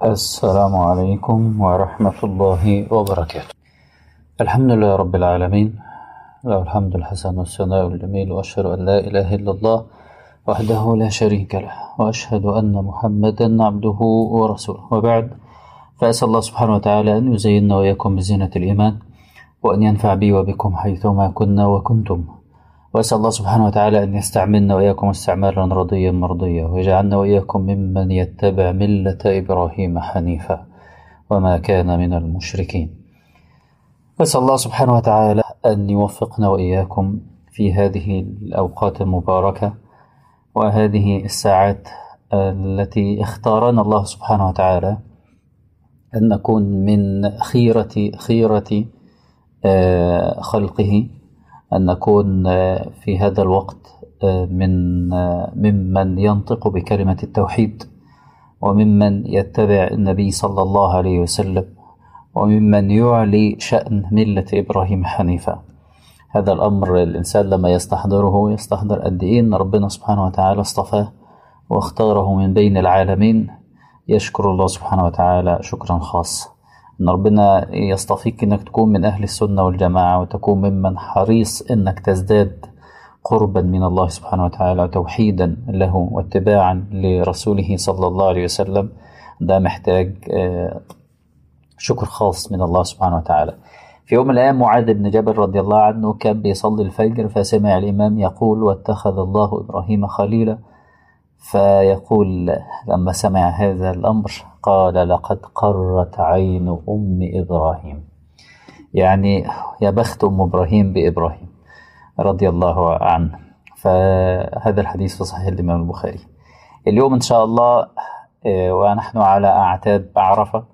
السلام عليكم ورحمة الله وبركاته الحمد لله رب العالمين له الحمد الحسن والثناء الجميل وأشهد أن لا إله إلا الله وحده لا شريك له وأشهد أن محمدا عبده ورسوله وبعد فأسأل الله سبحانه وتعالى أن يزيننا وإياكم بزينة الإيمان وأن ينفع بي وبكم حيثما كنا وكنتم وأسأل الله سبحانه وتعالى أن يستعملنا وإياكم استعمالا رضيا مرضيا ويجعلنا وإياكم ممن يتبع ملة إبراهيم حنيفا وما كان من المشركين وأسأل الله سبحانه وتعالى أن يوفقنا وإياكم في هذه الأوقات المباركة وهذه الساعات التي اختارنا الله سبحانه وتعالى أن نكون من خيرة خيرة خلقه أن نكون في هذا الوقت من ممن ينطق بكلمة التوحيد وممن يتبع النبي صلى الله عليه وسلم وممن يعلي شأن ملة إبراهيم حنيفا هذا الأمر الإنسان لما يستحضره يستحضر قد إيه إن ربنا سبحانه وتعالى اصطفاه واختاره من بين العالمين يشكر الله سبحانه وتعالى شكرا خاصا ان ربنا يصطفيك انك تكون من اهل السنه والجماعه وتكون ممن حريص انك تزداد قربا من الله سبحانه وتعالى وتوحيدا له واتباعا لرسوله صلى الله عليه وسلم ده محتاج شكر خاص من الله سبحانه وتعالى في يوم من الايام معاذ بن جبل رضي الله عنه كان بيصلي الفجر فسمع الامام يقول واتخذ الله ابراهيم خليلا فيقول لما سمع هذا الامر قال لقد قرت عين ام ابراهيم يعني يا بخت ام ابراهيم بابراهيم رضي الله عنه فهذا الحديث في صحيح الامام البخاري اليوم ان شاء الله ونحن على اعتاب عرفه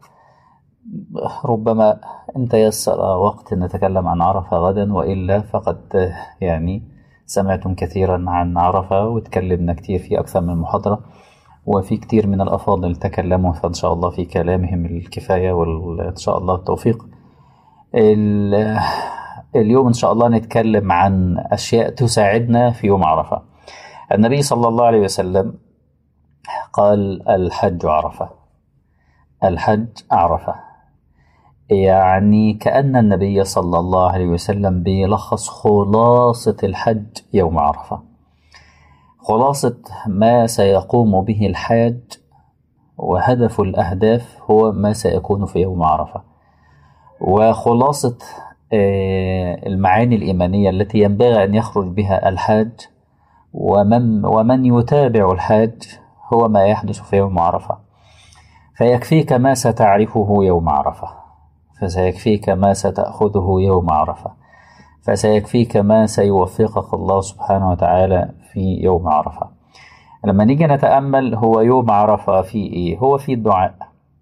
ربما ان تيسر وقت نتكلم عن عرفه غدا والا فقد يعني سمعتم كثيرا عن عرفه وتكلمنا كثير في اكثر من محاضره وفي كتير من الأفاضل تكلموا فإن شاء الله في كلامهم الكفاية وإن شاء الله التوفيق اليوم إن شاء الله نتكلم عن أشياء تساعدنا في يوم عرفة النبي صلى الله عليه وسلم قال الحج عرفة الحج عرفة يعني كأن النبي صلى الله عليه وسلم بيلخص خلاصة الحج يوم عرفة خلاصة ما سيقوم به الحاج وهدف الأهداف هو ما سيكون في يوم عرفة وخلاصة المعاني الإيمانية التي ينبغي أن يخرج بها الحاج ومن, ومن يتابع الحاج هو ما يحدث في يوم عرفة فيكفيك ما ستعرفه يوم عرفة فسيكفيك ما ستأخذه يوم عرفة فسيكفيك ما سيوفقك الله سبحانه وتعالى في يوم عرفة لما نيجي نتأمل هو يوم عرفة في إيه هو في الدعاء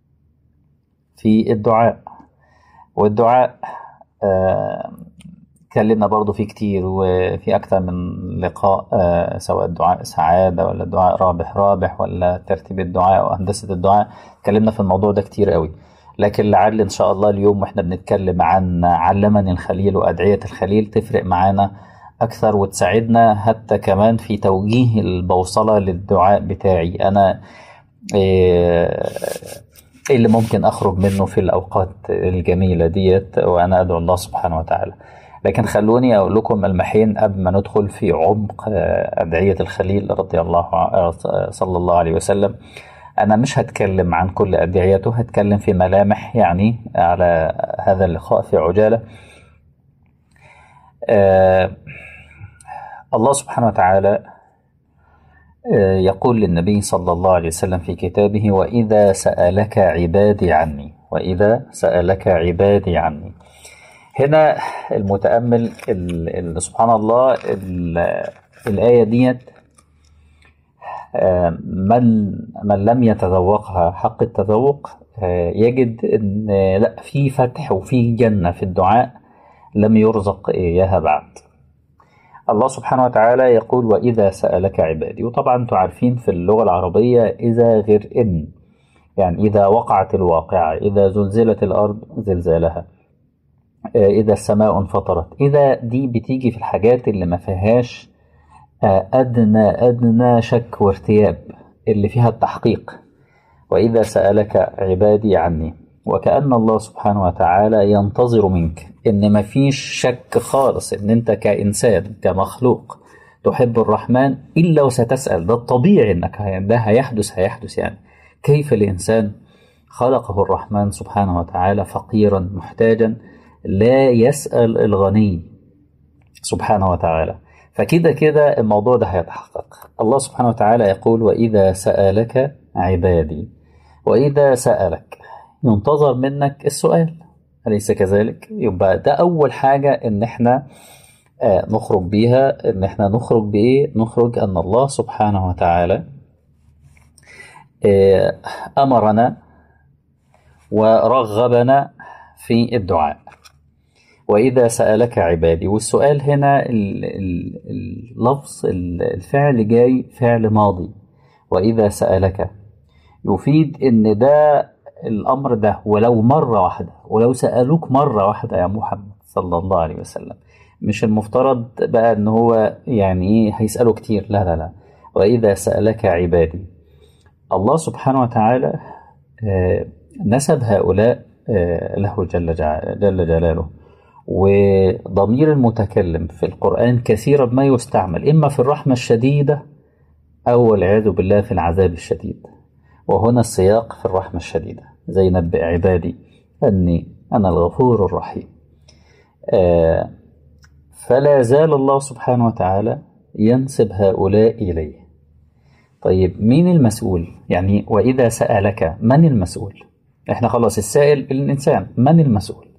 في الدعاء والدعاء آه اتكلمنا برضو فيه كتير وفي أكثر من لقاء آه سواء الدعاء سعادة ولا الدعاء رابح رابح ولا ترتيب الدعاء وهندسة الدعاء اتكلمنا في الموضوع ده كتير قوي لكن لعل إن شاء الله اليوم وإحنا بنتكلم عن علمني الخليل وأدعية الخليل تفرق معانا أكثر وتساعدنا حتى كمان في توجيه البوصلة للدعاء بتاعي أنا إيه اللي ممكن أخرج منه في الأوقات الجميلة ديت وأنا أدعو الله سبحانه وتعالى لكن خلوني أقول لكم ملمحين قبل ما ندخل في عمق أدعية الخليل رضي الله صلى الله عليه وسلم أنا مش هتكلم عن كل أدعيته هتكلم في ملامح يعني على هذا اللقاء في عجالة آه الله سبحانه وتعالى آه يقول للنبي صلى الله عليه وسلم في كتابه وإذا سألك عبادي عني وإذا سألك عبادي عني هنا المتأمل سبحان الله الآية ديت من من لم يتذوقها حق التذوق يجد ان لا في فتح وفي جنه في الدعاء لم يرزق اياها بعد. الله سبحانه وتعالى يقول واذا سالك عبادي وطبعا انتم عارفين في اللغه العربيه اذا غير ان يعني اذا وقعت الواقعه اذا زلزلت الارض زلزالها اذا السماء انفطرت اذا دي بتيجي في الحاجات اللي ما فيهاش أدنى أدنى شك وارتياب اللي فيها التحقيق وإذا سألك عبادي عني وكأن الله سبحانه وتعالى ينتظر منك إن مفيش شك خالص إن أنت كإنسان كمخلوق تحب الرحمن إلا وستسأل ده الطبيعي إنك ده هيحدث هيحدث يعني كيف الإنسان خلقه الرحمن سبحانه وتعالى فقيرا محتاجا لا يسأل الغني سبحانه وتعالى فكده كده الموضوع ده هيتحقق الله سبحانه وتعالى يقول وإذا سألك عبادي وإذا سألك ينتظر منك السؤال أليس كذلك؟ يبقى ده أول حاجة إن إحنا آه نخرج بيها إن إحنا نخرج بإيه؟ نخرج أن الله سبحانه وتعالى آه أمرنا ورغبنا في الدعاء وإذا سألك عبادي والسؤال هنا اللفظ الفعل جاي فعل ماضي وإذا سألك يفيد إن ده الأمر ده ولو مرة واحدة ولو سألوك مرة واحدة يا محمد صلى الله عليه وسلم مش المفترض بقى إن هو يعني إيه هيسألوا كتير لا لا لا وإذا سألك عبادي الله سبحانه وتعالى نسب هؤلاء له جل, جل جلاله وضمير المتكلم في القرآن كثيرا ما يستعمل إما في الرحمة الشديدة أو والعياذ بالله في العذاب الشديد وهنا السياق في الرحمة الشديدة زي نبئ عبادي أني أنا الغفور الرحيم آه فلا زال الله سبحانه وتعالى ينسب هؤلاء إليه طيب مين المسؤول يعني وإذا سألك من المسؤول احنا خلاص السائل الإنسان من المسؤول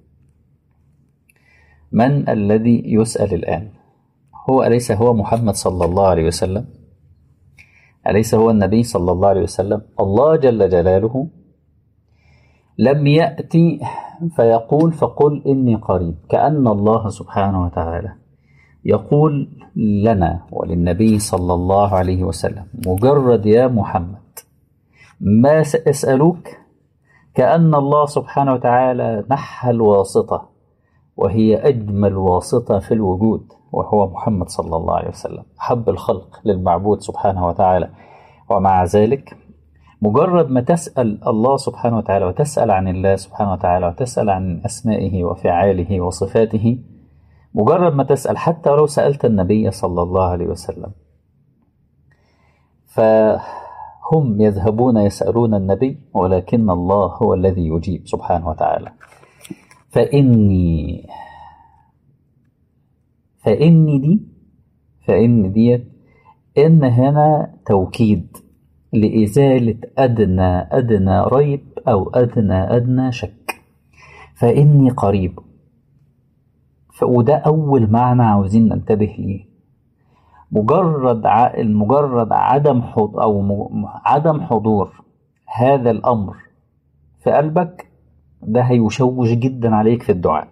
من الذي يسأل الآن هو أليس هو محمد صلى الله عليه وسلم أليس هو النبي صلى الله عليه وسلم الله جل جلاله لم يأتي فيقول فقل إني قريب كأن الله سبحانه وتعالى يقول لنا وللنبي صلى الله عليه وسلم مجرد يا محمد ما سأسألوك كأن الله سبحانه وتعالى نحى الواسطة وهي أجمل واسطة في الوجود وهو محمد صلى الله عليه وسلم حب الخلق للمعبود سبحانه وتعالى ومع ذلك مجرد ما تسأل الله سبحانه وتعالى وتسأل عن الله سبحانه وتعالى وتسأل عن أسمائه وفعاله وصفاته مجرد ما تسأل حتى لو سألت النبي صلى الله عليه وسلم فهم يذهبون يسألون النبي ولكن الله هو الذي يجيب سبحانه وتعالى فإني فإني دي فإن ديت إن هنا توكيد لإزالة أدنى أدنى ريب أو أدنى أدنى شك فإني قريب وده أول معنى عاوزين ننتبه ليه مجرد ع... مجرد عدم حضور أو م... عدم حضور هذا الأمر في قلبك ده هيشوش جدا عليك في الدعاء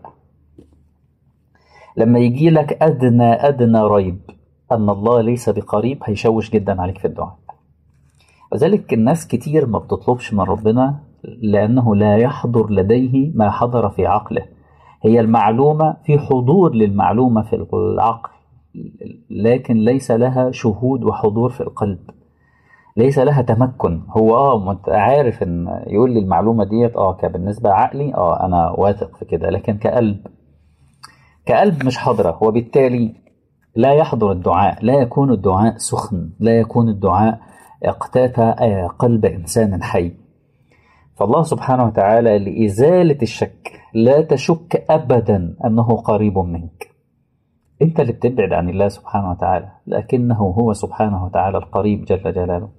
لما يجي لك أدنى أدنى ريب أن الله ليس بقريب هيشوش جدا عليك في الدعاء وذلك الناس كتير ما بتطلبش من ربنا لأنه لا يحضر لديه ما حضر في عقله هي المعلومة في حضور للمعلومة في العقل لكن ليس لها شهود وحضور في القلب ليس لها تمكن هو اه عارف ان يقول لي المعلومه ديت اه كبالنسبه عقلي اه انا واثق في كده لكن كقلب كقلب مش حاضره وبالتالي لا يحضر الدعاء لا يكون الدعاء سخن لا يكون الدعاء اقتات قلب انسان حي فالله سبحانه وتعالى لازاله الشك لا تشك ابدا انه قريب منك انت اللي بتبعد عن الله سبحانه وتعالى لكنه هو سبحانه وتعالى القريب جل جلاله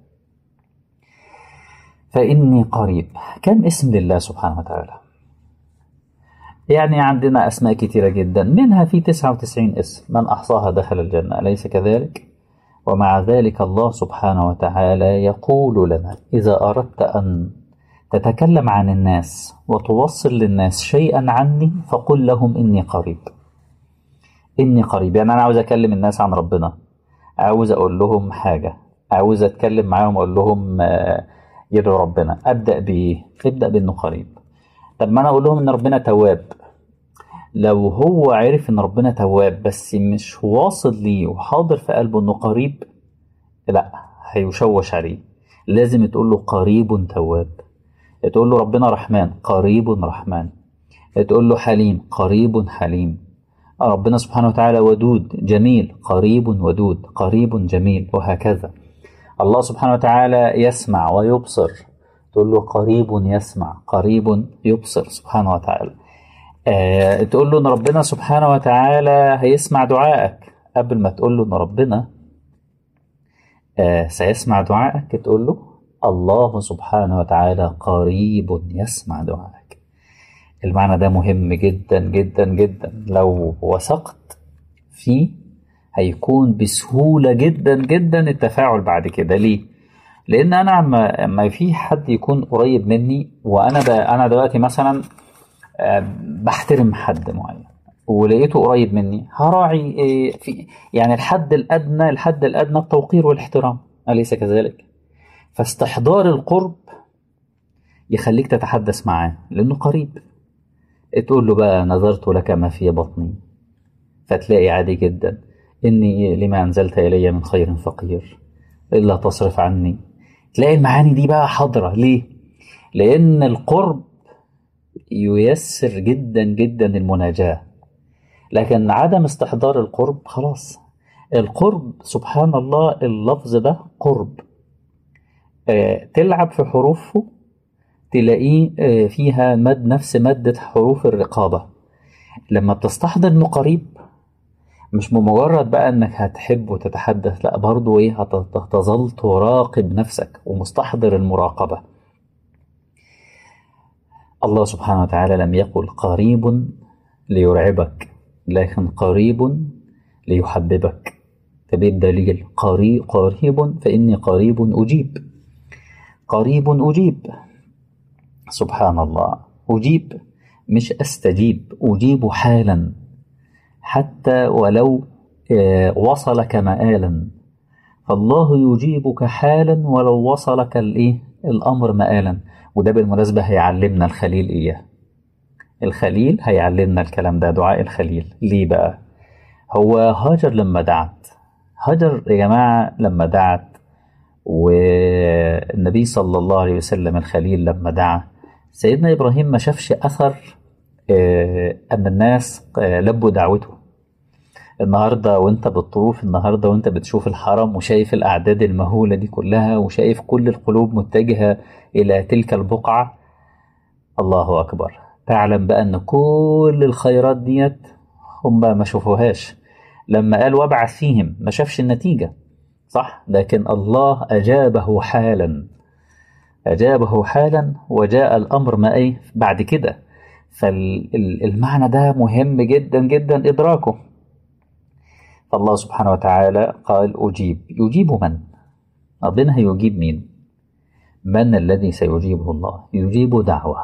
فإني قريب كم اسم لله سبحانه وتعالى يعني عندنا أسماء كثيرة جدا منها في 99 اسم من أحصاها دخل الجنة أليس كذلك؟ ومع ذلك الله سبحانه وتعالى يقول لنا إذا أردت أن تتكلم عن الناس وتوصل للناس شيئا عني فقل لهم إني قريب إني قريب يعني أنا عاوز أكلم الناس عن ربنا عاوز أقول لهم حاجة عاوز أتكلم معاهم أقول لهم يدعو ربنا أبدأ بإيه؟ ابدأ بإنه قريب طب ما أنا أقول لهم إن ربنا تواب لو هو عرف إن ربنا تواب بس مش واصل ليه وحاضر في قلبه إنه قريب لا هيشوش عليه لازم تقول له قريب تواب تقول له ربنا رحمن قريب رحمن تقول له حليم قريب حليم ربنا سبحانه وتعالى ودود جميل قريب ودود قريب جميل وهكذا الله سبحانه وتعالى يسمع ويبصر تقول له قريب يسمع قريب يبصر سبحانه وتعالى آه تقول له ان ربنا سبحانه وتعالى هيسمع دعائك قبل ما تقول له ان ربنا آه سيسمع دعائك تقول له الله سبحانه وتعالى قريب يسمع دعائك المعنى ده مهم جدا جدا جدا لو وثقت فيه هيكون بسهولة جدا جدا التفاعل بعد كده ليه؟ لأن أنا ما في حد يكون قريب مني وأنا ده أنا دلوقتي مثلا بحترم حد معين ولقيته قريب مني هراعي في يعني الحد الأدنى الحد الأدنى التوقير والاحترام أليس كذلك؟ فاستحضار القرب يخليك تتحدث معاه لأنه قريب تقول له بقى نظرت لك ما في بطني فتلاقي عادي جدا إني لما أنزلت إلي من خير فقير إلا تصرف عني تلاقي المعاني دي بقى حاضرة ليه؟ لأن القرب ييسر جدا جدا المناجاة لكن عدم استحضار القرب خلاص القرب سبحان الله اللفظ ده قرب آه تلعب في حروفه تلاقيه آه فيها مد نفس مادة حروف الرقابة لما بتستحضر انه قريب مش بمجرد بقى انك هتحب وتتحدث لا برضو ايه هتظل تراقب نفسك ومستحضر المراقبة الله سبحانه وتعالى لم يقل قريب ليرعبك لكن قريب ليحببك طب الدليل قريب قريب فإني قريب أجيب قريب أجيب سبحان الله أجيب مش أستجيب أجيب حالا حتى ولو وصلك مآلا فالله يجيبك حالا ولو وصلك الايه الامر مآلا وده بالمناسبة هيعلمنا الخليل اياه الخليل هيعلمنا الكلام ده دعاء الخليل ليه بقى هو هاجر لما دعت هاجر يا جماعة لما دعت والنبي صلى الله عليه وسلم الخليل لما دعا سيدنا إبراهيم ما شافش أثر أن الناس لبوا دعوته النهاردة وانت بتطوف النهاردة وانت بتشوف الحرم وشايف الأعداد المهولة دي كلها وشايف كل القلوب متجهة إلى تلك البقعة الله أكبر تعلم بقى أن كل الخيرات ديت هم ما شافوهاش لما قال وابعث فيهم ما شافش النتيجة صح لكن الله أجابه حالا أجابه حالا وجاء الأمر ما إيه بعد كده فالمعنى ده مهم جدا جدا إدراكه فالله سبحانه وتعالى قال أجيب يجيب من؟ ربنا هيجيب مين؟ من الذي سيجيبه الله؟ يجيب دعوة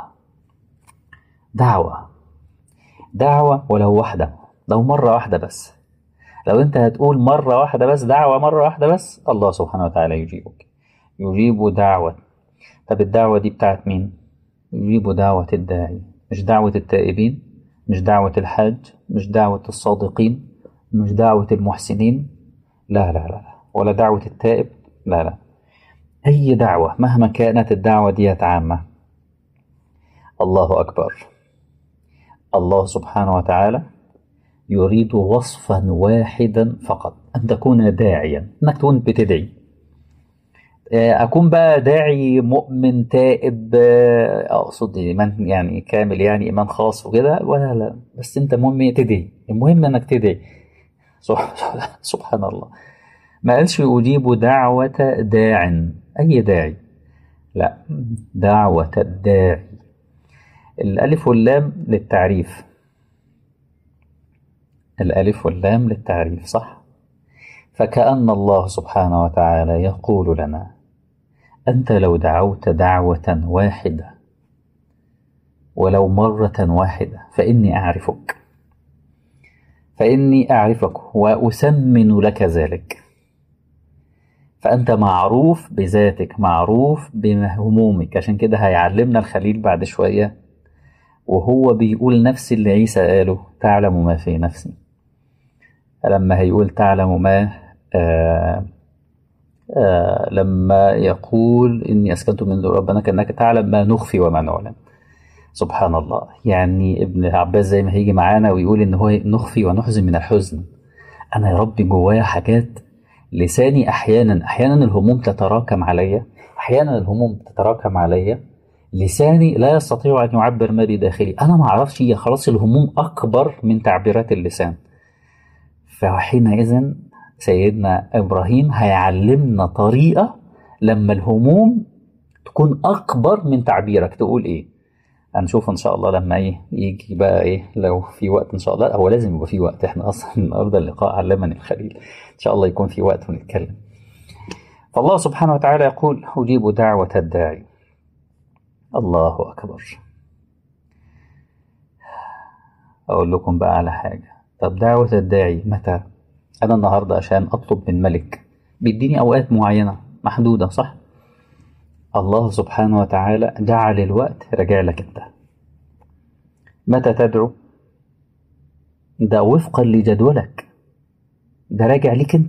دعوة دعوة ولو واحدة لو مرة واحدة بس لو أنت هتقول مرة واحدة بس دعوة مرة واحدة بس الله سبحانه وتعالى يجيبك يجيب دعوة طب الدعوة دي بتاعت مين؟ يجيب دعوة الداعي مش دعوة التائبين مش دعوة الحاج مش دعوة الصادقين مش دعوة المحسنين لا لا لا ولا دعوة التائب لا لا أي دعوة مهما كانت الدعوة دي عامة الله أكبر الله سبحانه وتعالى يريد وصفا واحدا فقط أن تكون داعيا أنك تكون بتدعي أكون بقى داعي مؤمن تائب أقصد إيمان يعني كامل يعني إيمان خاص وكده ولا لا بس أنت مهم تدعي المهم أنك تدعي سبحان الله ما قالش أجيب دعوة داع أي داعي لا دعوة الداعي الألف واللام للتعريف الألف واللام للتعريف صح فكأن الله سبحانه وتعالى يقول لنا أنت لو دعوت دعوة واحدة ولو مرة واحدة فإني أعرفك فإني أعرفك وأسمن لك ذلك فأنت معروف بذاتك معروف بهمومك عشان كده هيعلمنا الخليل بعد شوية وهو بيقول نفس اللي عيسى قاله تعلم ما في نفسي لما هيقول تعلم ما آه آه لما يقول إني أسكنت من ذو ربنا كأنك تعلم ما نخفي وما نعلم سبحان الله يعني ابن عباس زي ما هيجي معانا ويقول إن هو نخفي ونحزن من الحزن أنا يا ربي جوايا حاجات لساني أحيانا أحيانا الهموم تتراكم عليا أحيانا الهموم تتراكم عليا لساني لا يستطيع أن يعبر ما بداخلي أنا ما أعرفش هي خلاص الهموم أكبر من تعبيرات اللسان فحينئذ سيدنا إبراهيم هيعلمنا طريقة لما الهموم تكون أكبر من تعبيرك تقول إيه هنشوف إن شاء الله لما إيه يجي بقى إيه لو في وقت إن شاء الله هو لازم يبقى في وقت إحنا أصلا النهاردة اللقاء علمني الخليل إن شاء الله يكون في وقت ونتكلم فالله سبحانه وتعالى يقول أجيب دعوة الداعي الله أكبر أقول لكم بقى على حاجة طب دعوة الداعي متى أنا النهاردة عشان أطلب من ملك بيديني أوقات معينة محدودة صح الله سبحانه وتعالى جعل الوقت راجع لك أنت متى تدعو ده وفقا لجدولك ده راجع ليك أنت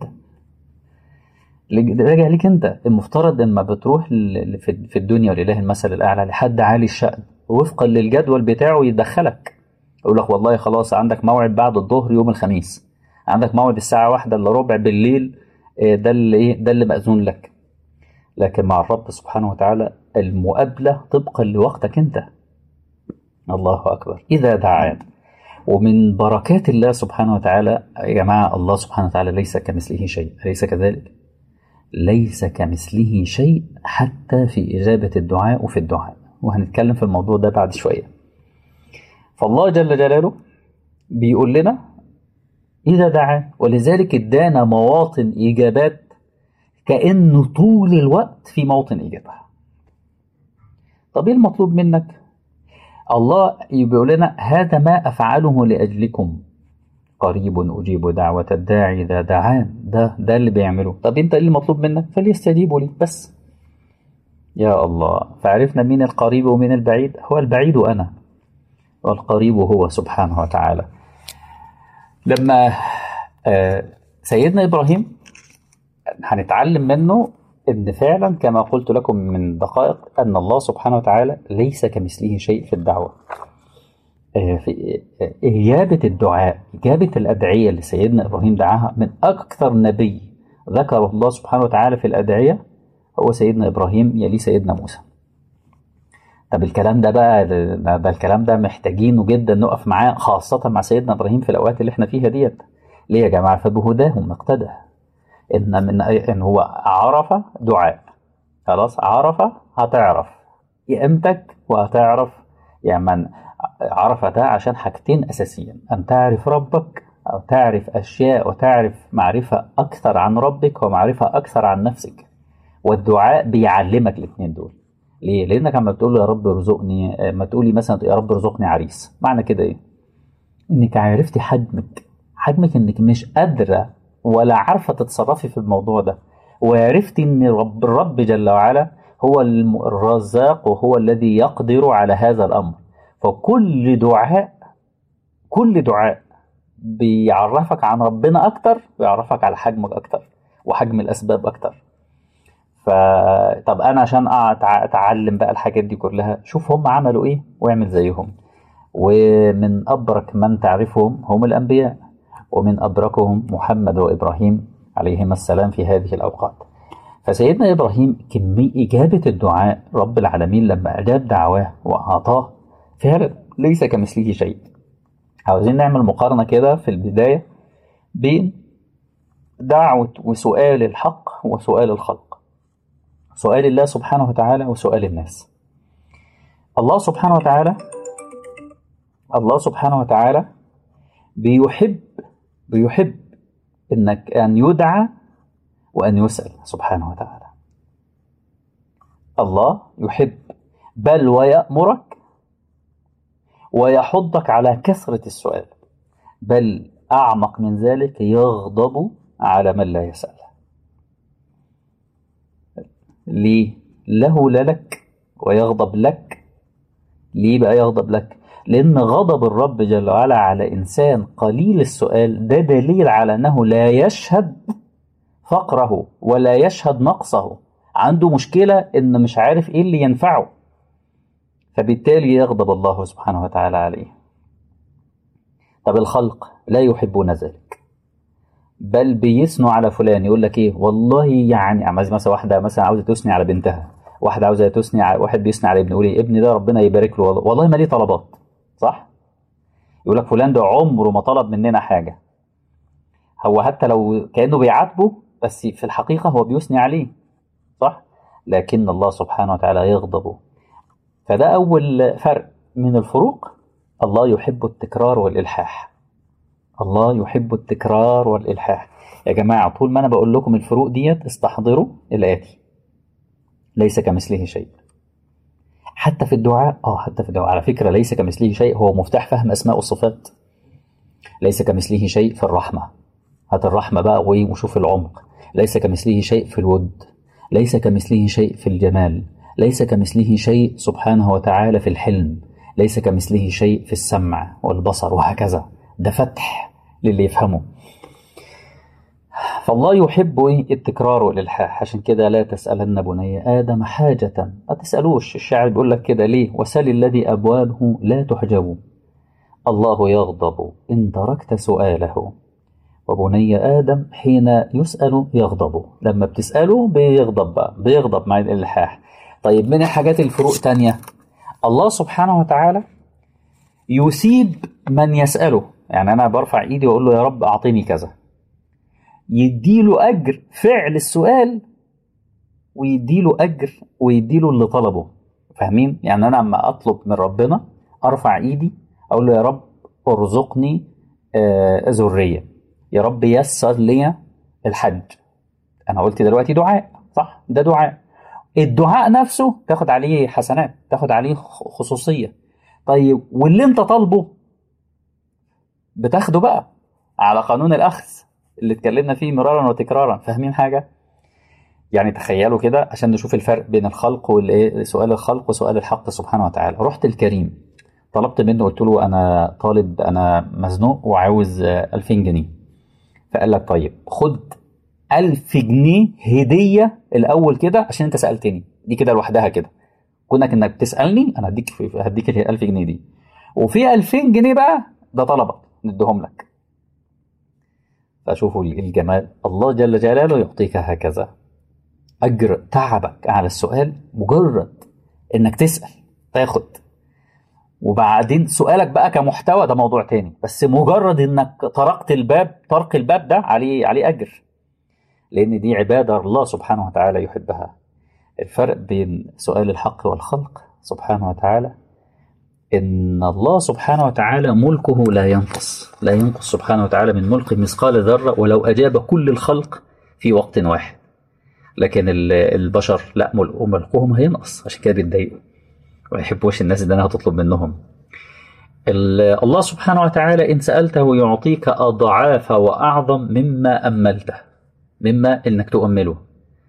راجع ليك أنت المفترض لما بتروح في الدنيا ولله المثل الأعلى لحد عالي الشأن وفقا للجدول بتاعه يدخلك يقول لك والله خلاص عندك موعد بعد الظهر يوم الخميس عندك موعد الساعة واحدة إلا ربع بالليل ده اللي إيه ده اللي مأذون لك لكن مع الرب سبحانه وتعالى المقابلة طبقا لوقتك أنت الله أكبر إذا دعان ومن بركات الله سبحانه وتعالى يا جماعة الله سبحانه وتعالى ليس كمثله شيء أليس كذلك؟ ليس كمثله شيء حتى في إجابة الدعاء وفي الدعاء وهنتكلم في الموضوع ده بعد شوية فالله جل جلاله بيقول لنا إذا دعا ولذلك ادانا مواطن إجابات كأنه طول الوقت في موطن إجابة طب إيه المطلوب منك الله بيقول لنا هذا ما أفعله لأجلكم قريب أجيب دعوة الداعي إذا دعان ده ده اللي بيعمله طب أنت إيه اللي مطلوب منك فليستجيبوا لي بس يا الله فعرفنا مين القريب ومين البعيد هو البعيد أنا والقريب هو سبحانه وتعالى لما سيدنا إبراهيم هنتعلم منه ان فعلا كما قلت لكم من دقائق ان الله سبحانه وتعالى ليس كمثله شيء في الدعوه في إجابة الدعاء إجابة الأدعية اللي سيدنا إبراهيم دعاها من أكثر نبي ذكره الله سبحانه وتعالى في الأدعية هو سيدنا إبراهيم يلي سيدنا موسى طب الكلام ده بقى ده, ده الكلام ده محتاجينه جدا نقف معاه خاصة مع سيدنا إبراهيم في الأوقات اللي احنا فيها ديت ليه يا جماعة فبهداهم اقتدى إن من إن هو عرف دعاء خلاص عرف هتعرف قيمتك وهتعرف يعني من عرف ده عشان حاجتين أساسيين أن تعرف ربك أو تعرف أشياء وتعرف معرفة أكثر عن ربك ومعرفة أكثر عن نفسك والدعاء بيعلمك الاثنين دول ليه؟ لأنك لما بتقول له يا رب ارزقني ما تقولي مثلا يا رب ارزقني عريس معنى كده إيه؟ إنك عرفتي حجمك حجمك إنك مش قادرة ولا عارفة تتصرفي في الموضوع ده وعرفتي إن رب الرب جل وعلا هو الرزاق وهو الذي يقدر على هذا الأمر فكل دعاء كل دعاء بيعرفك عن ربنا أكتر ويعرفك على حجمك أكتر وحجم الأسباب أكتر فطب أنا عشان أتعلم بقى الحاجات دي كلها شوف هم عملوا إيه واعمل زيهم ومن أبرك من تعرفهم هم الأنبياء ومن أبركهم محمد وإبراهيم عليهما السلام في هذه الأوقات فسيدنا إبراهيم كمية إجابة الدعاء رب العالمين لما أجاب دعواه وأعطاه فعلا ليس كمثله شيء عاوزين نعمل مقارنة كده في البداية بين دعوة وسؤال الحق وسؤال الخلق سؤال الله سبحانه وتعالى وسؤال الناس الله سبحانه وتعالى الله سبحانه وتعالى بيحب بيحب انك ان يدعى وان يسأل سبحانه وتعالى الله يحب بل ويأمرك ويحضك على كثرة السؤال بل أعمق من ذلك يغضب على من لا يسأل ليه؟ له لا لك ويغضب لك ليه بقى يغضب لك؟ لأن غضب الرب جل وعلا على إنسان قليل السؤال ده دليل على أنه لا يشهد فقره ولا يشهد نقصه عنده مشكلة إن مش عارف إيه اللي ينفعه فبالتالي يغضب الله سبحانه وتعالى عليه طب الخلق لا يحبون ذلك بل بيثنوا على فلان يقول لك ايه والله يعني مثلا واحده مثلا عاوزه تثني على بنتها واحده عاوزه تثني على واحد بيثني على ابنه يقول ايه ابني ده ربنا يبارك له والله ما ليه طلبات صح يقول لك فلان ده عمره ما طلب مننا حاجه هو حتى لو كانه بيعاتبه بس في الحقيقه هو بيثني عليه صح لكن الله سبحانه وتعالى يغضب فده اول فرق من الفروق الله يحب التكرار والالحاح الله يحب التكرار والإلحاح يا جماعة طول ما أنا بقول لكم الفروق ديت استحضروا الآتي ليس كمثله شيء حتى في الدعاء اه حتى في الدعاء على فكرة ليس كمثله شيء هو مفتاح فهم أسماء والصفات ليس كمثله شيء في الرحمة هات الرحمة بقى وشوف العمق ليس كمثله شيء في الود ليس كمثله شيء في الجمال ليس كمثله شيء سبحانه وتعالى في الحلم ليس كمثله شيء في السمع والبصر وهكذا ده فتح للي يفهمه فالله يحب ايه التكرار والالحاح عشان كده لا تسالن بني ادم حاجه ما تسالوش الشاعر بيقول لك كده ليه وسل الذي ابوابه لا تحجب الله يغضب ان تركت سؤاله وبني ادم حين يسال يغضب لما بتساله بيغضب بقى بيغضب مع الالحاح طيب من الحاجات الفروق تانية الله سبحانه وتعالى يثيب من يساله يعني انا برفع ايدي واقول له يا رب اعطيني كذا يديله اجر فعل السؤال ويديله اجر ويديله اللي طلبه فاهمين يعني انا لما اطلب من ربنا ارفع ايدي اقول له يا رب ارزقني آه ذريه يا رب يسر لي الحج انا قلت دلوقتي دعاء صح ده دعاء الدعاء نفسه تاخد عليه حسنات تاخد عليه خصوصيه طيب واللي انت طالبه بتاخده بقى على قانون الاخذ اللي اتكلمنا فيه مرارا وتكرارا فاهمين حاجه يعني تخيلوا كده عشان نشوف الفرق بين الخلق والايه سؤال الخلق وسؤال الحق سبحانه وتعالى رحت الكريم طلبت منه قلت له انا طالب انا مزنوق وعاوز 2000 جنيه فقال لك طيب خد 1000 جنيه هديه الاول كده عشان انت سالتني دي كده لوحدها كده كونك انك تسالني انا هديك هديك ال 1000 جنيه دي وفي 2000 جنيه بقى ده طلبك ندهم لك فشوفوا الجمال الله جل جلاله يعطيك هكذا أجر تعبك على السؤال مجرد إنك تسأل تاخد وبعدين سؤالك بقى كمحتوى ده موضوع تاني بس مجرد إنك طرقت الباب طرق الباب ده عليه عليه أجر لأن دي عبادة الله سبحانه وتعالى يحبها الفرق بين سؤال الحق والخلق سبحانه وتعالى إن الله سبحانه وتعالى ملكه لا ينقص لا ينقص سبحانه وتعالى من ملكه مثقال ذرة ولو أجاب كل الخلق في وقت واحد لكن البشر لا ملكهم هينقص عشان كده بيتضايقوا وما يحبوش الناس اللي انها تطلب منهم الله سبحانه وتعالى إن سألته يعطيك أضعاف وأعظم مما أملته مما إنك تؤمله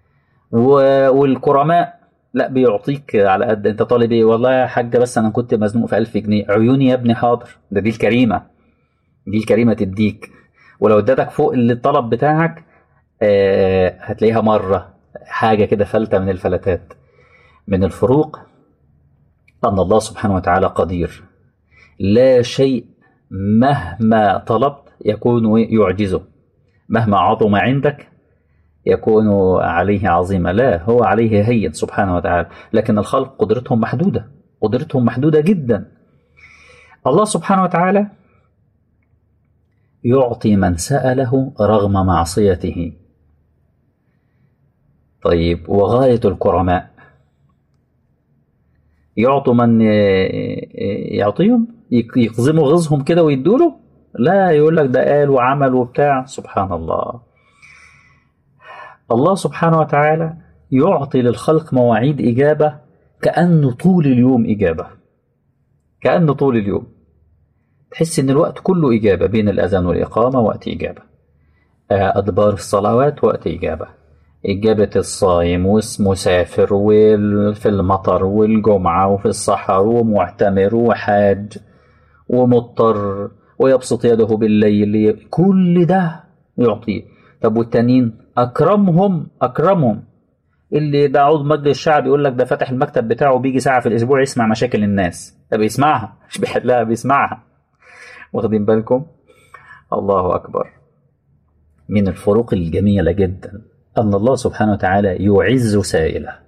والكرماء لا بيعطيك على قد انت طالب ايه والله يا حاجه بس انا كنت مزنوق في 1000 جنيه عيوني يا ابني حاضر ده دي الكريمه دي الكريمه تديك ولو ادتك فوق الطلب بتاعك آه هتلاقيها مره حاجه كده فلته من الفلتات من الفروق ان الله سبحانه وتعالى قدير لا شيء مهما طلبت يكون يعجزه مهما عظم عندك يكون عليه عظيما لا هو عليه هين سبحانه وتعالى لكن الخلق قدرتهم محدودة قدرتهم محدودة جدا الله سبحانه وتعالى يعطي من سأله رغم معصيته طيب وغاية الكرماء يعطوا من يعطيهم يقزموا غزهم كده ويدوله لا يقول لك ده قال وعمل وبتاع سبحان الله الله سبحانه وتعالى يعطي للخلق مواعيد إجابة كأنه طول اليوم إجابة كأنه طول اليوم تحس إن الوقت كله إجابة بين الأذان والإقامة وقت إجابة أدبار الصلوات وقت إجابة إجابة الصائم والمسافر وفي المطر والجمعة وفي الصحر ومعتمر وحاج ومضطر ويبسط يده بالليل كل ده يعطيه طب والتانيين أكرمهم أكرمهم اللي ده عضو مجلس الشعب يقول لك ده فاتح المكتب بتاعه بيجي ساعة في الأسبوع يسمع مشاكل الناس ده بيسمعها مش بيحلها بيسمعها واخدين بالكم الله أكبر من الفروق الجميلة جدا أن الله سبحانه وتعالى يعز سائله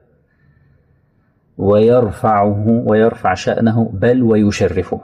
ويرفعه ويرفع شأنه بل ويشرفه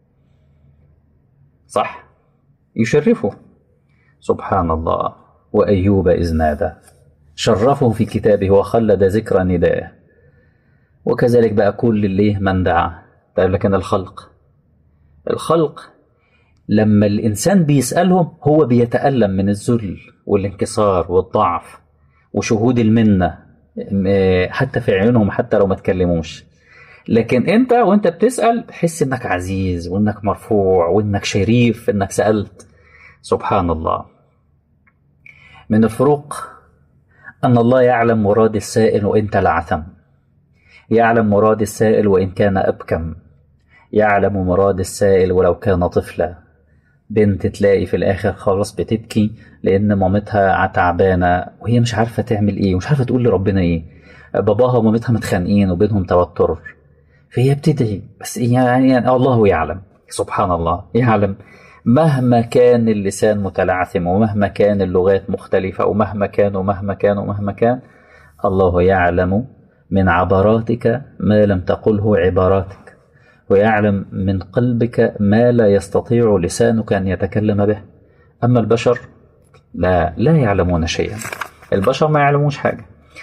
صح يشرفه سبحان الله وأيوب إذ نادى شرفه في كتابه وخلد ذكر ندائه وكذلك بقى كل اللي من دعا طيب لكن الخلق الخلق لما الإنسان بيسألهم هو بيتألم من الذل والانكسار والضعف وشهود المنة حتى في عيونهم حتى لو ما تكلموش لكن انت وانت بتسأل تحس انك عزيز وانك مرفوع وانك شريف انك سألت سبحان الله من الفروق أن الله يعلم مراد السائل وإن تلعثم يعلم مراد السائل وإن كان أبكم يعلم مراد السائل ولو كان طفلا بنت تلاقي في الآخر خلاص بتبكي لأن مامتها تعبانة وهي مش عارفة تعمل إيه ومش عارفة تقول لربنا إيه باباها ومامتها متخانقين وبينهم توتر فهي بتدعي بس يعني, يعني الله يعلم سبحان الله يعلم مهما كان اللسان متلعثم ومهما كان اللغات مختلفة ومهما كان ومهما كان ومهما كان الله يعلم من عبراتك ما لم تقله عباراتك ويعلم من قلبك ما لا يستطيع لسانك أن يتكلم به أما البشر لا لا يعلمون شيئا البشر ما يعلموش حاجة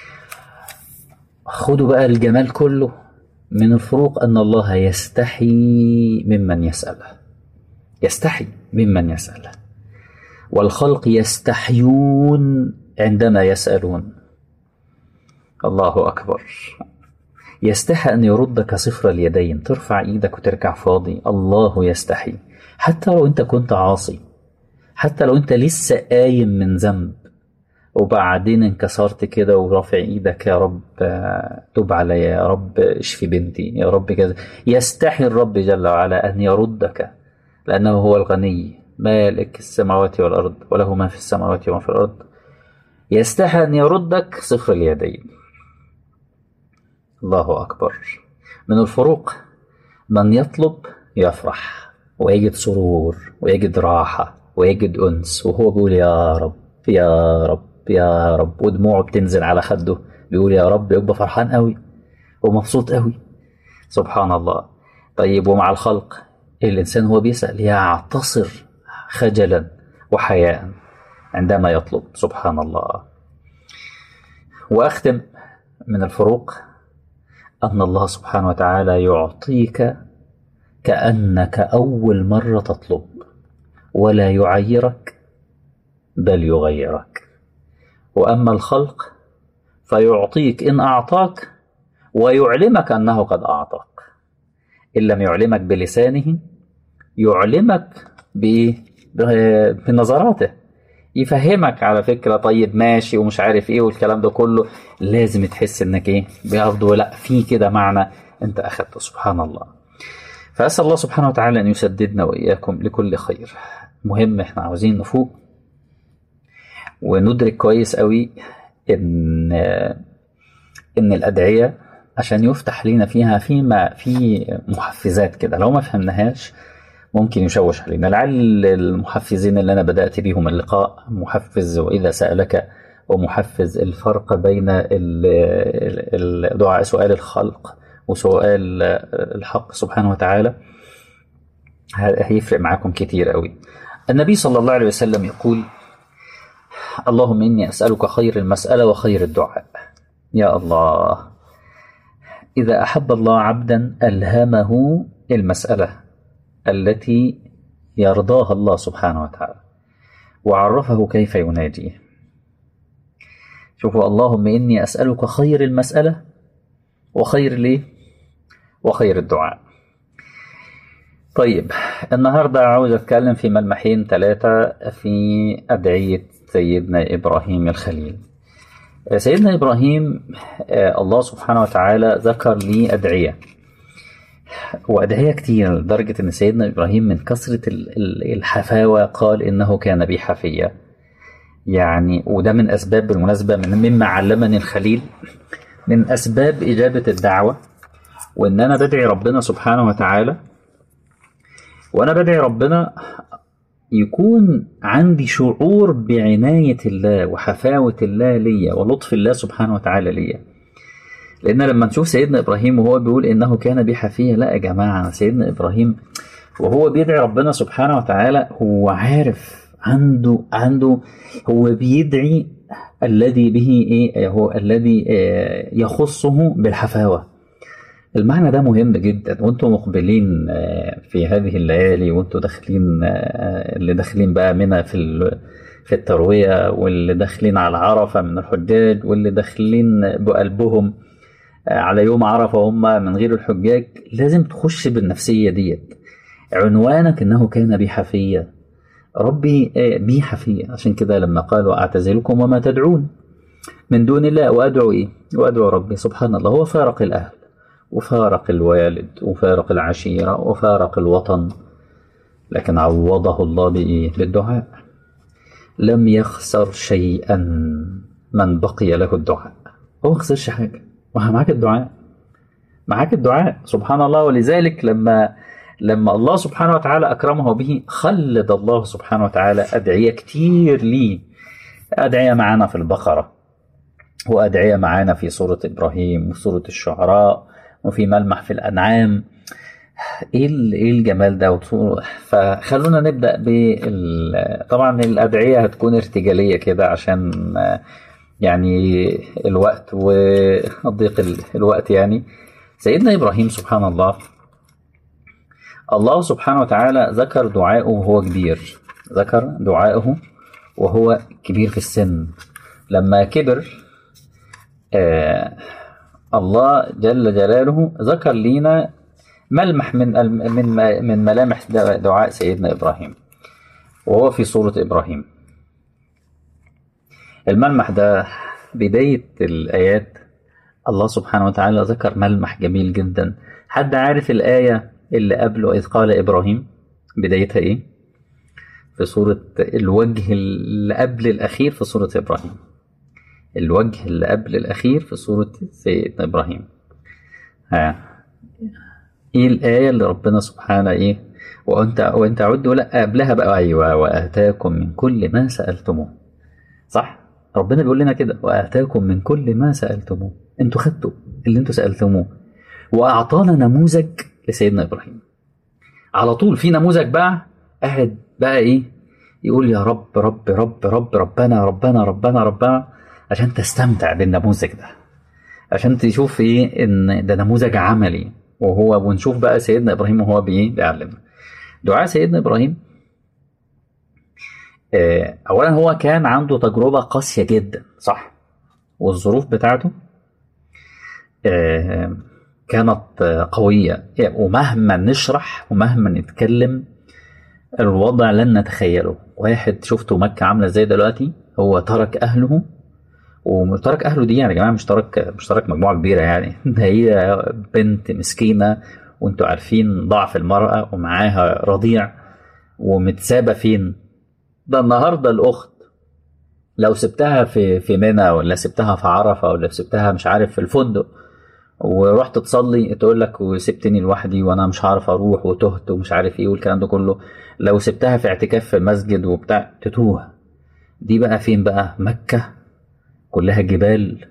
خدوا بقى الجمال كله من الفروق أن الله يستحي ممن يسأله يستحي ممن يسأل والخلق يستحيون عندما يسألون الله أكبر يستحى أن يردك صفر اليدين ترفع إيدك وتركع فاضي الله يستحي حتى لو أنت كنت عاصي حتى لو أنت لسه قايم من ذنب وبعدين انكسرت كده ورافع ايدك يا رب تب علي يا رب اشفي بنتي يا رب كذا يستحي الرب جل وعلا ان يردك لأنه هو الغني مالك السماوات والأرض وله ما في السماوات وما في الأرض يستحى أن يردك صفر اليدين الله أكبر من الفروق من يطلب يفرح ويجد سرور ويجد راحة ويجد أنس وهو بيقول يا رب يا رب يا رب ودموعه بتنزل على خده بيقول يا رب يبقى فرحان قوي ومبسوط قوي سبحان الله طيب ومع الخلق الإنسان هو بيسأل يعتصر خجلا وحياء عندما يطلب سبحان الله وأختم من الفروق أن الله سبحانه وتعالى يعطيك كأنك أول مرة تطلب ولا يعيرك بل يغيرك وأما الخلق فيعطيك إن أعطاك ويعلمك أنه قد أعطاك إن لم يعلمك بلسانه يعلمك بنظراته يفهمك على فكرة طيب ماشي ومش عارف ايه والكلام ده كله لازم تحس انك ايه برضه لا في كده معنى انت اخدته سبحان الله فاسال الله سبحانه وتعالى ان يسددنا واياكم لكل خير مهم احنا عاوزين نفوق وندرك كويس قوي ان ان الادعيه عشان يفتح لنا فيها فيما في محفزات كده لو ما فهمناهاش ممكن يشوش علينا لعل المحفزين اللي أنا بدأت بيهم اللقاء محفز وإذا سألك ومحفز الفرق بين الدعاء سؤال الخلق وسؤال الحق سبحانه وتعالى هيفرق معاكم كتير قوي النبي صلى الله عليه وسلم يقول اللهم إني أسألك خير المسألة وخير الدعاء يا الله إذا أحب الله عبدا ألهمه المسألة التي يرضاها الله سبحانه وتعالى وعرفه كيف يناجيه شوفوا اللهم إني أسألك خير المسألة وخير لي وخير الدعاء طيب النهاردة عاوز أتكلم في ملمحين ثلاثة في أدعية سيدنا إبراهيم الخليل سيدنا إبراهيم الله سبحانه وتعالى ذكر لي أدعية وأدعية كتير لدرجة أن سيدنا إبراهيم من كثرة الحفاوة قال إنه كان بي حفيا يعني وده من أسباب بالمناسبة من مما علمني الخليل من أسباب إجابة الدعوة وإن أنا بدعي ربنا سبحانه وتعالى وأنا بدعي ربنا يكون عندي شعور بعناية الله وحفاوة الله ليا ولطف الله سبحانه وتعالى ليا لأن لما نشوف سيدنا إبراهيم وهو بيقول إنه كان بي حفيا لا يا جماعة سيدنا إبراهيم وهو بيدعي ربنا سبحانه وتعالى هو عارف عنده عنده هو بيدعي الذي به ايه هو الذي آه، يخصه بالحفاوه المعنى ده مهم جدا وانتم مقبلين آه، في هذه الليالي وانتم داخلين آه، اللي داخلين بقى منها في ال- في التروية واللي داخلين على عرفة من الحجاج واللي داخلين بقلبهم آه، على يوم عرفة هم من غير الحجاج لازم تخش بالنفسية ديت عنوانك انه كان بي حفيا ربي آه، بي حفيا عشان كده لما قالوا اعتزلكم وما تدعون من دون الله وادعو ايه وادعو ربي سبحان الله هو فارق الاهل وفارق الوالد وفارق العشيرة وفارق الوطن لكن عوضه الله بإيه؟ بالدعاء لم يخسر شيئا من بقي له الدعاء هو ما خسرش حاجة وها معاك الدعاء معاك الدعاء سبحان الله ولذلك لما لما الله سبحانه وتعالى أكرمه به خلد الله سبحانه وتعالى أدعية كتير ليه أدعية معانا في البقرة وأدعية معانا في سورة إبراهيم وسورة الشعراء وفي ملمح في الأنعام إيه ال- إيه الجمال ده وطول- فخلونا نبدأ بال طبعا الأدعية هتكون ارتجالية كده عشان آه، يعني الوقت وضيق ال- الوقت يعني سيدنا إبراهيم سبحان الله الله سبحانه وتعالى ذكر دعائه وهو كبير ذكر دعائه وهو كبير في السن لما كبر آه الله جل جلاله ذكر لينا ملمح من الم- من من ملامح دعاء سيدنا ابراهيم وهو في سوره ابراهيم الملمح ده بدايه الايات الله سبحانه وتعالى ذكر ملمح جميل جدا حد عارف الايه اللي قبله اذ قال ابراهيم بدايتها ايه في سوره الوجه اللي قبل الاخير في سوره ابراهيم الوجه اللي قبل الأخير في سورة سيدنا إبراهيم ها إيه الآية اللي ربنا سبحانه إيه وأنت وأنت عدوا لا قبلها بقى أيوه وآتاكم من كل ما سألتموه صح ربنا بيقول لنا كده وآتاكم من كل ما سألتموه أنتوا خدتوا اللي أنتوا سألتموه وأعطانا نموذج لسيدنا إبراهيم على طول في نموذج بقى قاعد بقى إيه يقول يا رب رب رب رب ربنا ربنا ربنا ربنا عشان تستمتع بالنموذج ده عشان تشوف ايه ان ده نموذج عملي وهو ونشوف بقى سيدنا ابراهيم وهو بايه بيعلمنا دعاء سيدنا ابراهيم آه، اولا هو كان عنده تجربه قاسيه جدا صح والظروف بتاعته آه، كانت آه، قويه ومهما نشرح ومهما نتكلم الوضع لن نتخيله واحد شفته مكة عاملة ازاي دلوقتي هو ترك أهله وترك أهله دي يعني يا جماعة مش ترك مش ترك مجموعة كبيرة يعني ده هي بنت مسكينة وانتوا عارفين ضعف المرأة ومعاها رضيع ومتسابة فين ده النهاردة الأخت لو سبتها في في منى ولا سبتها في عرفة ولا سبتها مش عارف في الفندق ورحت تصلي تقول لك وسبتني لوحدي وانا مش عارف اروح وتهت ومش عارف ايه والكلام ده كله لو سبتها في اعتكاف في المسجد وبتاع تتوه دي بقى فين بقى مكة كلها جبال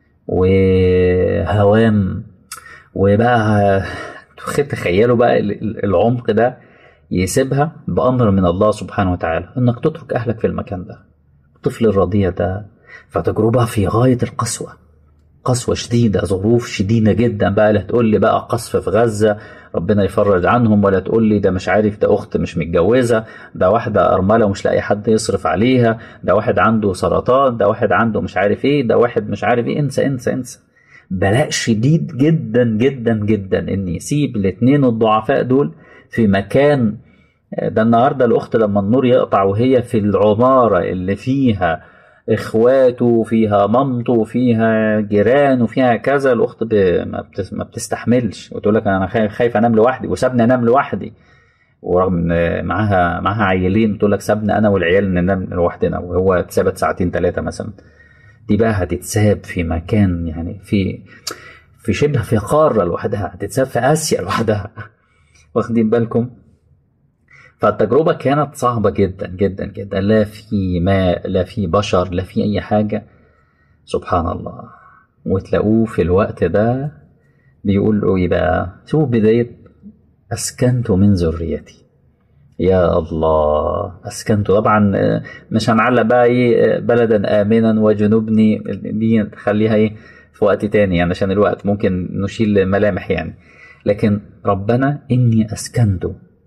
وهوام وبقى تخيلوا بقى ال- ال- العمق ده يسيبها بأمر من الله سبحانه وتعالى انك تترك اهلك في المكان ده الطفل الرضيع ده فتجربة في غاية القسوة قسوة شديدة ظروف شديدة جدا بقى لا تقول لي بقى قصف في غزة ربنا يفرج عنهم ولا تقول لي ده مش عارف ده أخت مش متجوزة ده واحدة أرملة ومش لاقي حد يصرف عليها ده واحد عنده سرطان ده واحد عنده مش عارف إيه ده واحد مش عارف إيه انسى انسى انسى بلاء شديد جدا جدا جدا إن يسيب الاتنين الضعفاء دول في مكان ده النهارده الأخت لما النور يقطع وهي في العمارة اللي فيها اخواته وفيها مامته وفيها جيران وفيها كذا الاخت ب... ما, بتس... ما بتستحملش وتقول لك انا خايف خايف انام لوحدي وسابني انام لوحدي ورغم ان معاها معاها عيلين تقول لك سابنا انا والعيال ننام لوحدنا وهو اتثبت ساعتين ثلاثه مثلا دي بقى هتتساب في مكان يعني في في شبه في قاره لوحدها هتتساب في اسيا لوحدها واخدين بالكم فالتجربة كانت صعبة جدا جدا جدا لا في ماء لا في بشر لا في أي حاجة سبحان الله وتلاقوه في الوقت ده بيقول له إيه بقى شوف بداية أسكنت من ذريتي يا الله أسكنت طبعا مش هنعلق بقى إيه بلدا آمنا وجنوبني دي خليها إيه في وقت تاني يعني عشان الوقت ممكن نشيل ملامح يعني لكن ربنا إني أسكنت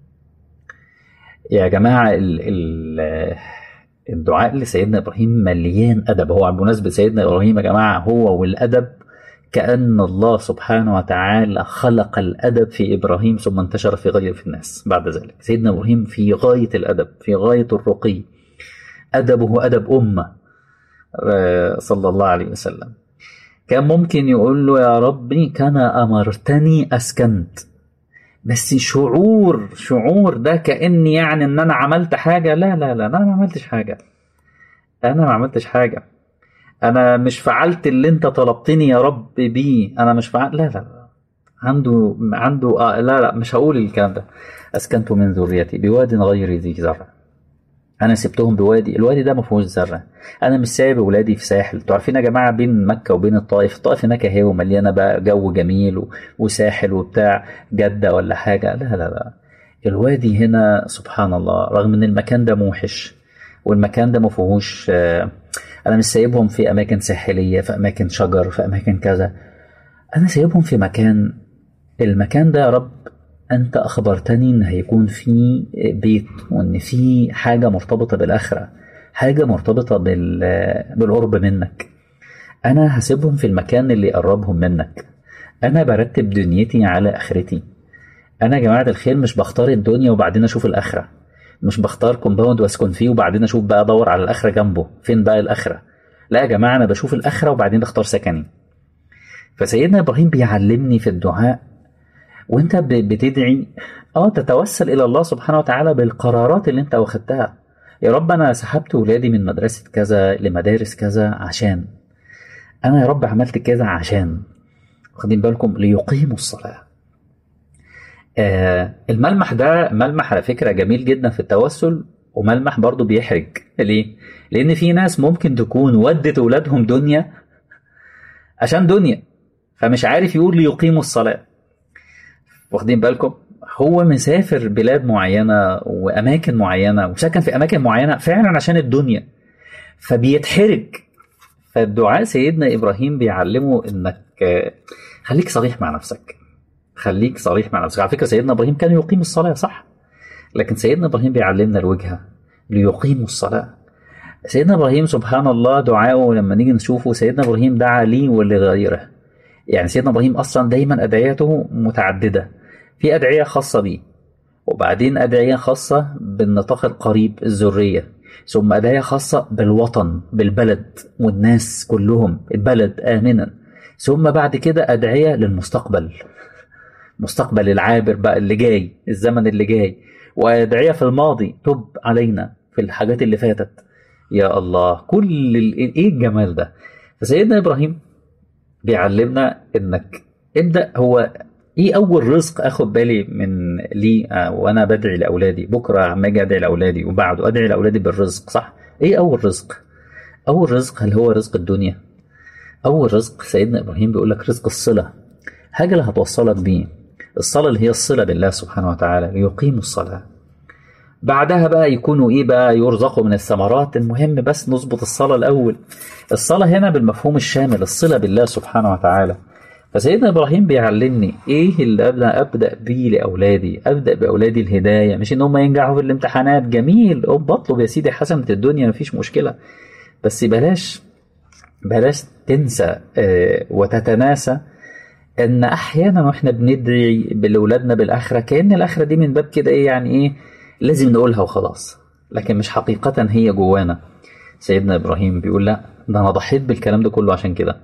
يا جماعة ال ال الدعاء لسيدنا إبراهيم مليان أدب هو على مناسبة سيدنا إبراهيم يا جماعة هو والأدب كأن الله سبحانه وتعالى خلق الأدب في إبراهيم ثم انتشر في غير في الناس بعد ذلك سيدنا إبراهيم في غاية الأدب في غاية الرقي أدبه أدب أمة صلى الله عليه وسلم كان ممكن يقول له يا ربي كما أمرتني أسكنت بس شعور شعور ده كأني يعني إن أنا عملت حاجة لا لا لا أنا ما عملتش حاجة أنا ما عملتش حاجة انا مش فعلت اللي انت طلبتني يا رب بيه انا مش فعلت لا لا لا عنده عنده آه لا لا مش هقول الكلام ده اسكنت من ذريتي بواد غير ذي زرع انا سبتهم بوادي الوادي ده ما فيهوش زرع انا مش سايب ولادي في ساحل انتوا عارفين يا جماعه بين مكه وبين الطائف الطائف هناك اهي ومليانه بقى جو جميل وساحل وبتاع جده ولا حاجه لا لا لا الوادي هنا سبحان الله رغم ان المكان ده موحش والمكان ده ما فيهوش آه انا مش سايبهم في اماكن ساحليه في اماكن شجر في اماكن كذا انا سايبهم في مكان المكان ده يا رب انت اخبرتني ان هيكون في بيت وان في حاجه مرتبطه بالاخره حاجه مرتبطه بال بالقرب منك انا هسيبهم في المكان اللي يقربهم منك انا برتب دنيتي على اخرتي انا يا جماعه الخير مش بختار الدنيا وبعدين اشوف الاخره مش بختار كومباوند واسكن فيه وبعدين اشوف بقى ادور على الاخره جنبه فين بقى الاخره لا يا جماعه انا بشوف الاخره وبعدين بختار سكني فسيدنا ابراهيم بيعلمني في الدعاء وانت بتدعي اه تتوسل الى الله سبحانه وتعالى بالقرارات اللي انت واخدتها يا رب انا سحبت ولادي من مدرسه كذا لمدارس كذا عشان انا يا رب عملت كذا عشان واخدين بالكم ليقيموا الصلاه آه الملمح ده ملمح على فكرة جميل جدا في التوسل وملمح برضو بيحرج ليه؟ لأن في ناس ممكن تكون ودت أولادهم دنيا عشان دنيا فمش عارف يقول ليقيموا الصلاة واخدين بالكم؟ هو مسافر بلاد معينة وأماكن معينة وسكن في أماكن معينة فعلا عشان الدنيا فبيتحرج فالدعاء سيدنا إبراهيم بيعلمه إنك خليك صريح مع نفسك خليك صريح مع نفسك على فكره سيدنا ابراهيم كان يقيم الصلاه صح لكن سيدنا ابراهيم بيعلمنا الوجهه ليقيموا الصلاه سيدنا ابراهيم سبحان الله دعاءه لما نيجي نشوفه سيدنا ابراهيم دعا لي ولغيره يعني سيدنا ابراهيم اصلا دايما ادعيته متعدده في ادعيه خاصه بيه وبعدين ادعيه خاصه بالنطاق القريب الذريه ثم ادعيه خاصه بالوطن بالبلد والناس كلهم البلد امنا ثم بعد كده ادعيه للمستقبل مستقبل العابر بقى اللي جاي الزمن اللي جاي وادعيه في الماضي تب علينا في الحاجات اللي فاتت يا الله كل ايه الجمال ده فسيدنا ابراهيم بيعلمنا انك ابدا هو ايه اول رزق اخد بالي من لي آه وانا بدعي لاولادي بكره عم اجي ادعي لاولادي وبعده ادعي لاولادي بالرزق صح ايه اول رزق اول رزق هل هو رزق الدنيا اول رزق سيدنا ابراهيم بيقول لك رزق الصله حاجه اللي هتوصلك بيه الصلاة اللي هي الصلة بالله سبحانه وتعالى ليقيموا الصلاة بعدها بقى يكونوا ايه بقى يرزقوا من الثمرات المهم بس نظبط الصلاة الأول الصلاة هنا بالمفهوم الشامل الصلة بالله سبحانه وتعالى فسيدنا إبراهيم بيعلمني إيه اللي أبدأ أبدأ بيه لأولادي أبدأ بأولادي الهداية مش إن هم ينجحوا في الامتحانات جميل بطلب يا سيدي حسنة الدنيا مفيش مشكلة بس بلاش بلاش تنسى اه وتتناسى ان احيانا واحنا بندعي لاولادنا بالاخره كان الاخره دي من باب كده ايه يعني ايه لازم نقولها وخلاص لكن مش حقيقه هي جوانا سيدنا ابراهيم بيقول لا ده انا ضحيت بالكلام ده كله عشان كده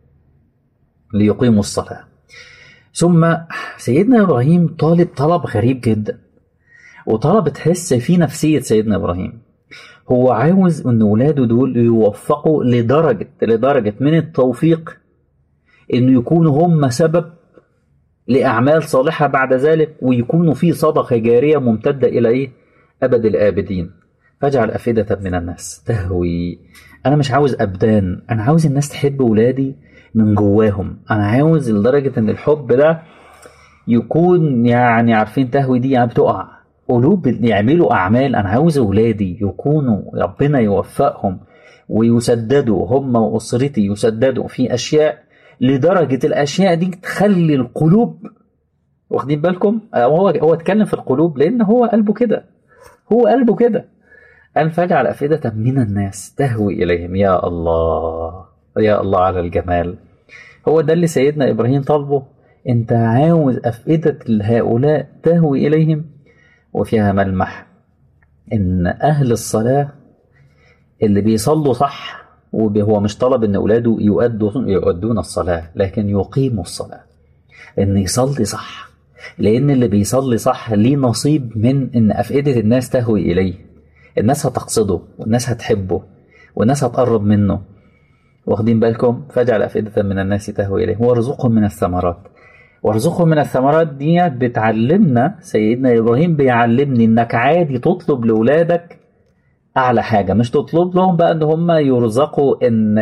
ليقيموا الصلاه ثم سيدنا ابراهيم طالب طلب غريب جدا وطلب تحس في نفسية سيدنا إبراهيم هو عاوز ان ولاده دول يوفقوا لدرجة لدرجة من التوفيق انه يكونوا هم سبب لأعمال صالحة بعد ذلك ويكونوا في صدقة جارية ممتدة إلى إيه؟ أبد الآبدين فاجعل أفئدة من الناس تهوي أنا مش عاوز أبدان أنا عاوز الناس تحب ولادي من جواهم أنا عاوز لدرجة إن الحب ده يكون يعني عارفين تهوي دي يعني بتقع قلوب يعملوا أعمال أنا عاوز أولادي يكونوا ربنا يوفقهم ويسددوا هم وأسرتي يسددوا في أشياء لدرجة الأشياء دي تخلي القلوب واخدين بالكم هو هو اتكلم في القلوب لأن هو قلبه كده هو قلبه كده قال فاجعل أفئدة من الناس تهوي إليهم يا الله يا الله على الجمال هو ده اللي سيدنا إبراهيم طالبه أنت عاوز أفئدة هؤلاء تهوي إليهم وفيها ملمح إن أهل الصلاة اللي بيصلوا صح وهو مش طلب ان اولاده يؤدوا يؤدون الصلاه لكن يقيموا الصلاه ان يصلي صح لان اللي بيصلي صح ليه نصيب من ان افئده الناس تهوي اليه الناس هتقصده والناس هتحبه والناس هتقرب منه واخدين بالكم فاجعل افئده من الناس تهوي اليه وارزقهم من الثمرات وارزقهم من الثمرات دي بتعلمنا سيدنا ابراهيم بيعلمني انك عادي تطلب لاولادك اعلى حاجه مش تطلب لهم بقى ان هم يرزقوا ان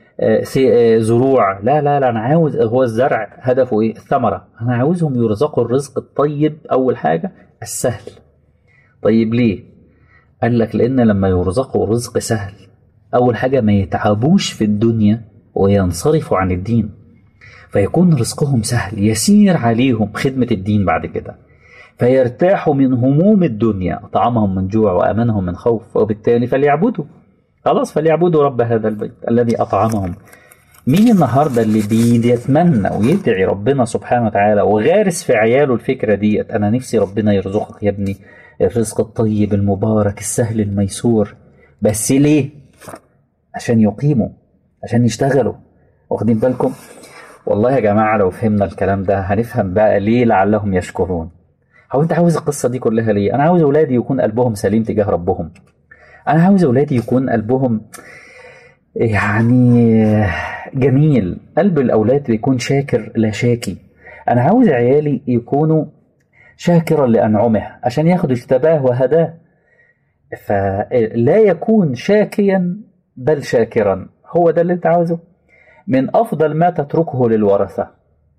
زروع لا لا لا انا عاوز هو الزرع هدفه ايه الثمره انا عاوزهم يرزقوا الرزق الطيب اول حاجه السهل طيب ليه قال لك لان لما يرزقوا رزق سهل اول حاجه ما يتعبوش في الدنيا وينصرفوا عن الدين فيكون رزقهم سهل يسير عليهم خدمه الدين بعد كده فيرتاحوا من هموم الدنيا أطعمهم من جوع وأمنهم من خوف وبالتالي فليعبدوا خلاص فليعبدوا رب هذا البيت الذي أطعمهم مين النهاردة اللي بيتمنى ويدعي ربنا سبحانه وتعالى وغارس في عياله الفكرة ديت أنا نفسي ربنا يرزقك يا ابني الرزق الطيب المبارك السهل الميسور بس ليه؟ عشان يقيموا عشان يشتغلوا واخدين بالكم؟ والله يا جماعة لو فهمنا الكلام ده هنفهم بقى ليه لعلهم يشكرون هو انت عاوز القصه دي كلها ليه انا عاوز اولادي يكون قلبهم سليم تجاه ربهم انا عاوز اولادي يكون قلبهم يعني جميل قلب الاولاد بيكون شاكر لا شاكي انا عاوز عيالي يكونوا شاكرا لانعمه عشان ياخد اجتباه وهداه فلا يكون شاكيا بل شاكرا هو ده اللي انت عاوزه من افضل ما تتركه للورثه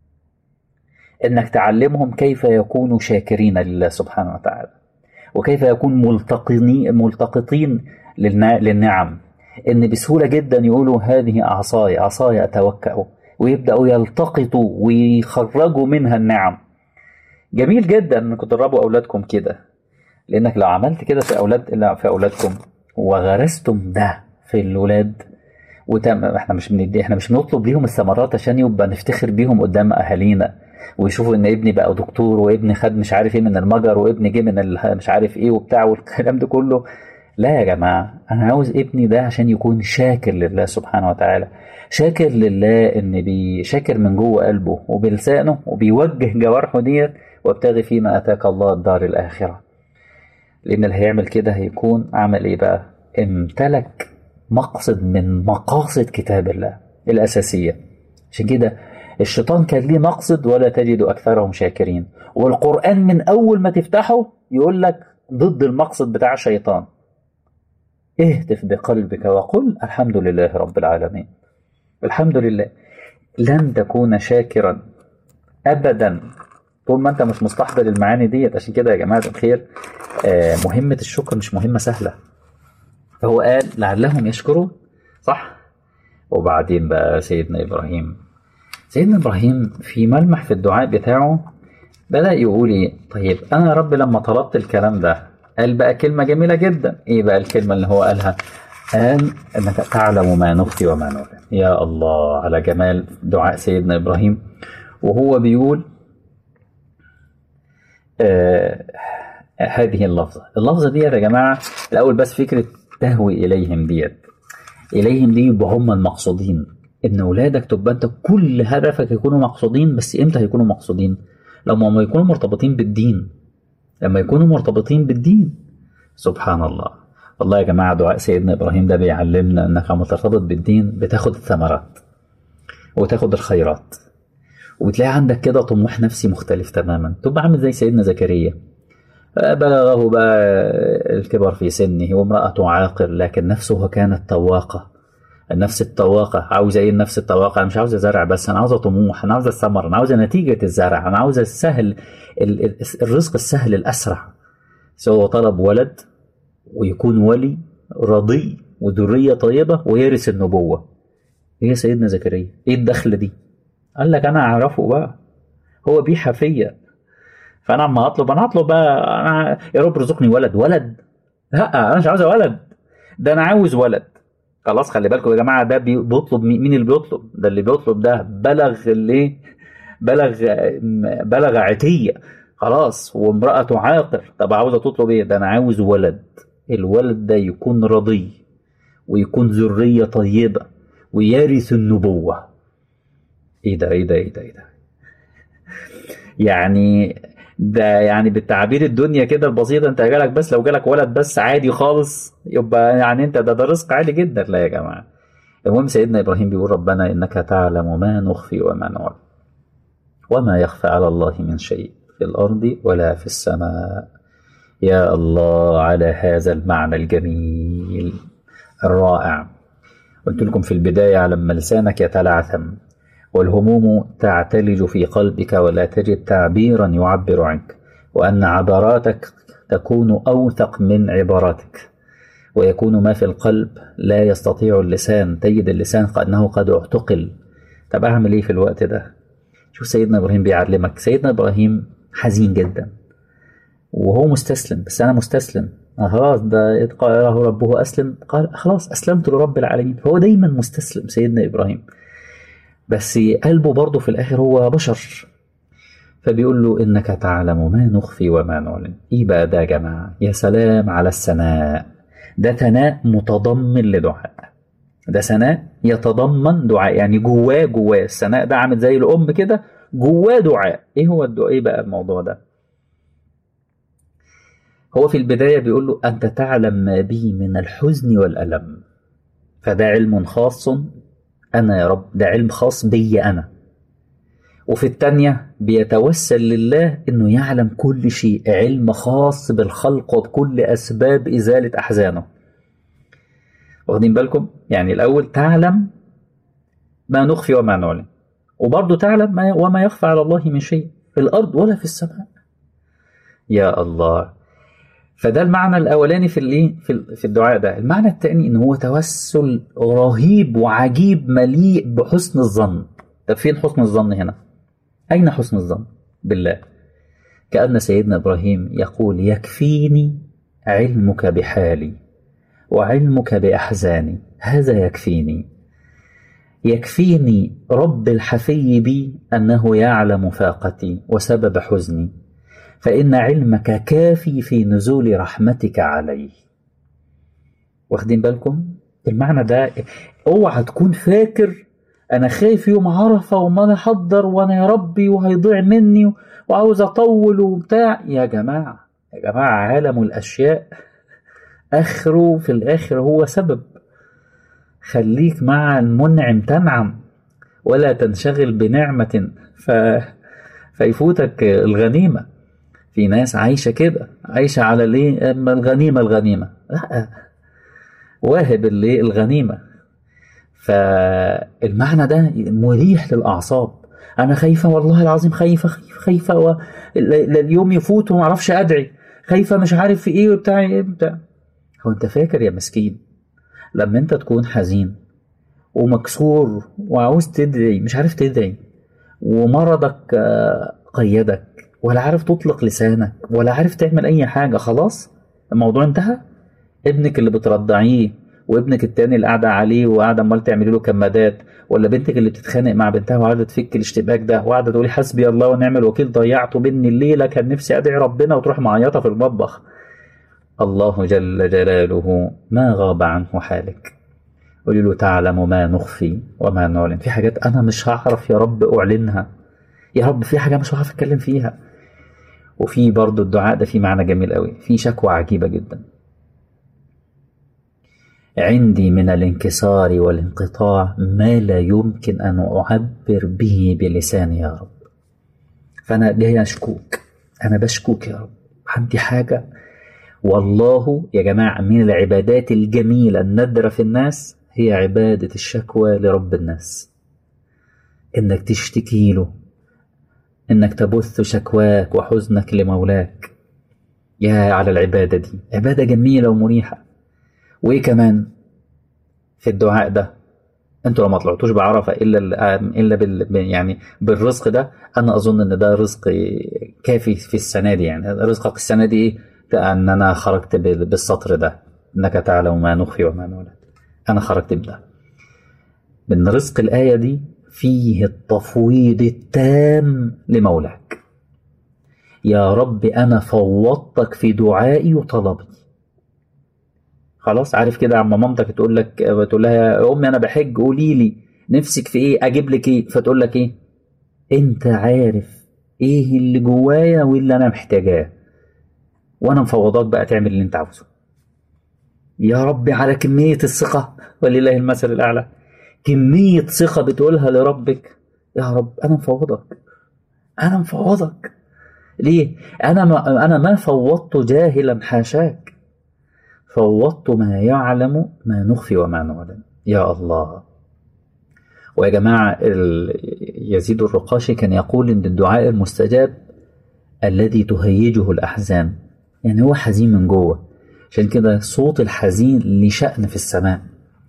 انك تعلمهم كيف يكونوا شاكرين لله سبحانه وتعالى وكيف يكون ملتقطين ملتقطين للنعم ان بسهوله جدا يقولوا هذه عصاي عصاي اتوكا ويبداوا يلتقطوا ويخرجوا منها النعم جميل جدا انكم تدربوا اولادكم كده لانك لو عملت كده في اولاد في اولادكم وغرستم ده في الولاد وتم احنا مش بندي احنا مش بنطلب ليهم الثمرات عشان يبقى نفتخر بيهم قدام اهالينا ويشوفوا ان ابني بقى دكتور وابني خد مش عارف ايه من المجر وابني جه من مش عارف ايه وبتاع والكلام ده كله لا يا جماعة أنا عاوز ابني ده عشان يكون شاكر لله سبحانه وتعالى شاكر لله إن بيشاكر من جوه قلبه وبلسانه وبيوجه جوارحه ديت وابتغي فيما أتاك الله الدار الآخرة لأن اللي هيعمل كده هيكون عمل إيه بقى؟ امتلك مقصد من مقاصد كتاب الله الأساسية عشان كده الشيطان كان ليه مقصد ولا تجد أكثرهم شاكرين والقرآن من أول ما تفتحه يقول لك ضد المقصد بتاع الشيطان اهتف بقلبك وقل الحمد لله رب العالمين الحمد لله لن تكون شاكرا أبدا طول ما أنت مش مستحضر المعاني ديت عشان كده يا جماعة الخير آه مهمة الشكر مش مهمة سهلة فهو قال لعلهم يشكرون صح وبعدين بقى سيدنا إبراهيم سيدنا إبراهيم في ملمح في الدعاء بتاعه بدأ يقول إيه طيب أنا يا رب لما طلبت الكلام ده قال بقى كلمة جميلة جدا إيه بقى الكلمة اللي هو قالها قال أنك تعلم ما نخفي وما نعلن يا الله على جمال دعاء سيدنا إبراهيم وهو بيقول آه هذه اللفظة اللفظة دي يا جماعة الأول بس فكرة تهوي إليهم ديت إليهم دي يبقى هم المقصودين إن أولادك تبقى أنت كل هدفك يكونوا مقصودين بس إمتى هيكونوا مقصودين؟ لما هم يكونوا مرتبطين بالدين لما يكونوا مرتبطين بالدين سبحان الله والله يا جماعة دعاء سيدنا إبراهيم ده بيعلمنا إنك لما ترتبط بالدين بتاخد الثمرات وتاخد الخيرات وبتلاقي عندك كده طموح نفسي مختلف تماما تبقى عامل زي سيدنا زكريا بلغه بقى الكبر في سنه وامرأته عاقر لكن نفسه كانت طواقة النفس الطواقة عاوزة ايه النفس الطواقة أنا مش عاوزة زرع بس أنا عاوزة طموح أنا عاوزة الثمر أنا عاوزة نتيجة الزرع أنا عاوزة السهل الرزق السهل الأسرع سواء طلب ولد ويكون ولي رضي وذرية طيبة ويرث النبوة ايه سيدنا زكريا ايه الدخل دي قال لك انا اعرفه بقى هو بيحة فيا فانا اما اطلب انا اطلب بقى انا يا رب ارزقني ولد ولد لا انا مش عاوز ولد ده انا عاوز ولد خلاص خلي بالكم يا جماعه ده بيطلب مين اللي بيطلب ده اللي بيطلب ده بلغ الايه بلغ بلغ عتيه خلاص وامرأته عاقر طب عاوزه تطلب ايه ده انا عاوز ولد الولد ده يكون رضي ويكون ذريه طيبه ويرث النبوه ايه ده ايه ده ايه ده ايه ده يعني ده يعني بالتعبير الدنيا كده البسيطة انت جالك بس لو جالك ولد بس عادي خالص يبقى يعني انت ده ده رزق عالي جدا لا يا جماعة المهم سيدنا ابراهيم بيقول ربنا انك تعلم ما نخفي وما نعلم وما يخفى على الله من شيء في الارض ولا في السماء يا الله على هذا المعنى الجميل الرائع قلت لكم في البداية لما لسانك يتلعثم والهموم تعتلج في قلبك ولا تجد تعبيرا يعبر عنك وأن عباراتك تكون أوثق من عباراتك ويكون ما في القلب لا يستطيع اللسان تجد اللسان كأنه قد اعتقل طب أعمل إيه في الوقت ده شوف سيدنا إبراهيم بيعلمك سيدنا إبراهيم حزين جدا وهو مستسلم بس أنا مستسلم خلاص ده إذ قال له ربه أسلم قال خلاص أسلمت لرب العالمين فهو دايما مستسلم سيدنا إبراهيم بس قلبه برضه في الآخر هو بشر فبيقول له إنك تعلم ما نخفي وما نعلن إيه بقى ده يا جماعة يا سلام على الثناء ده ثناء متضمن لدعاء ده ثناء يتضمن دعاء يعني جواه جواه الثناء ده عامل زي الأم كده جواه دعاء إيه هو الدعاء إيه بقى الموضوع ده هو في البداية بيقول له أنت تعلم ما بي من الحزن والألم فده علم خاص أنا يا رب ده علم خاص بي أنا وفي التانية بيتوسل لله إنه يعلم كل شيء علم خاص بالخلق وبكل أسباب إزالة أحزانه واخدين بالكم يعني الأول تعلم ما نخفي وما نعلن وبرضه تعلم ما وما يخفى على الله من شيء في الأرض ولا في السماء يا الله فده المعنى الاولاني في الايه في الدعاء ده المعنى الثاني ان هو توسل رهيب وعجيب مليء بحسن الظن طب فين حسن الظن هنا اين حسن الظن بالله كان سيدنا ابراهيم يقول يكفيني علمك بحالي وعلمك باحزاني هذا يكفيني يكفيني رب الحفي بي انه يعلم فاقتي وسبب حزني فإن علمك كافي في نزول رحمتك علي واخدين بالكم المعنى ده اوعى تكون فاكر انا خايف يوم عرفه وما انا احضر وانا يا ربي وهيضيع مني وعاوز اطول وبتاع يا جماعه يا جماعه عالم الاشياء اخره في الاخر هو سبب خليك مع المنعم تنعم ولا تنشغل بنعمه ف... فيفوتك الغنيمه في ناس عايشة كده عايشة على ليه الغنيمة الغنيمة لا واهب اللي الغنيمة فالمعنى ده مريح للأعصاب أنا خايفة والله العظيم خايفة خايفة خايفة و... اليوم يفوت وما أعرفش أدعي خايفة مش عارف في إيه وبتاع إيه بتاع هو أنت فاكر يا مسكين لما أنت تكون حزين ومكسور وعاوز تدعي مش عارف تدعي ومرضك قيدك ولا عارف تطلق لسانك ولا عارف تعمل اي حاجه خلاص الموضوع انتهى ابنك اللي بترضعيه وابنك التاني اللي قاعده عليه وقاعده امال تعملي له كمادات ولا بنتك اللي بتتخانق مع بنتها وقاعده تفك الاشتباك ده وقاعده تقولي حسبي الله ونعم الوكيل ضيعته بيني الليله كان نفسي ادعي ربنا وتروح معيطه في المطبخ الله جل جلاله ما غاب عنه حالك قولي له تعلم ما نخفي وما نعلن في حاجات انا مش هعرف يا رب اعلنها يا رب في حاجه مش هعرف اتكلم فيها وفي برضو الدعاء ده في معنى جميل قوي في شكوى عجيبة جدا عندي من الانكسار والانقطاع ما لا يمكن أن أعبر به بلساني يا رب فأنا جاي أشكوك أنا بشكوك يا رب عندي حاجة والله يا جماعة من العبادات الجميلة النادرة في الناس هي عبادة الشكوى لرب الناس إنك تشتكي له إنك تبث شكواك وحزنك لمولاك يا على العبادة دي عبادة جميلة ومريحة وإيه كمان في الدعاء ده انتوا لو ما طلعتوش بعرفه الا الا بال يعني بالرزق ده انا اظن ان ده رزق كافي في السنه دي يعني رزقك السنه دي ايه؟ ان انا خرجت بالسطر ده انك تعلم ما نخفي وما نعلن انا خرجت بده من رزق الايه دي فيه التفويض التام لمولاك يا رب انا فوضتك في دعائي وطلبي خلاص عارف كده عم مامتك تقول لك تقول لها يا امي انا بحج قولي لي نفسك في ايه اجيب لك ايه فتقول لك ايه انت عارف ايه اللي جوايا واللي انا محتاجاه وانا مفوضاك بقى تعمل اللي انت عاوزه يا رب على كمية الثقة ولله المثل الأعلى كمية ثقة بتقولها لربك يا رب أنا مفوضك أنا مفوضك ليه؟ أنا ما أنا ما فوضت جاهلا حاشاك فوضت ما يعلم ما نخفي وما نعلم يا الله ويا جماعة يزيد الرقاشي كان يقول إن الدعاء المستجاب الذي تهيجه الأحزان يعني هو حزين من جوه عشان كده صوت الحزين ليه شأن في السماء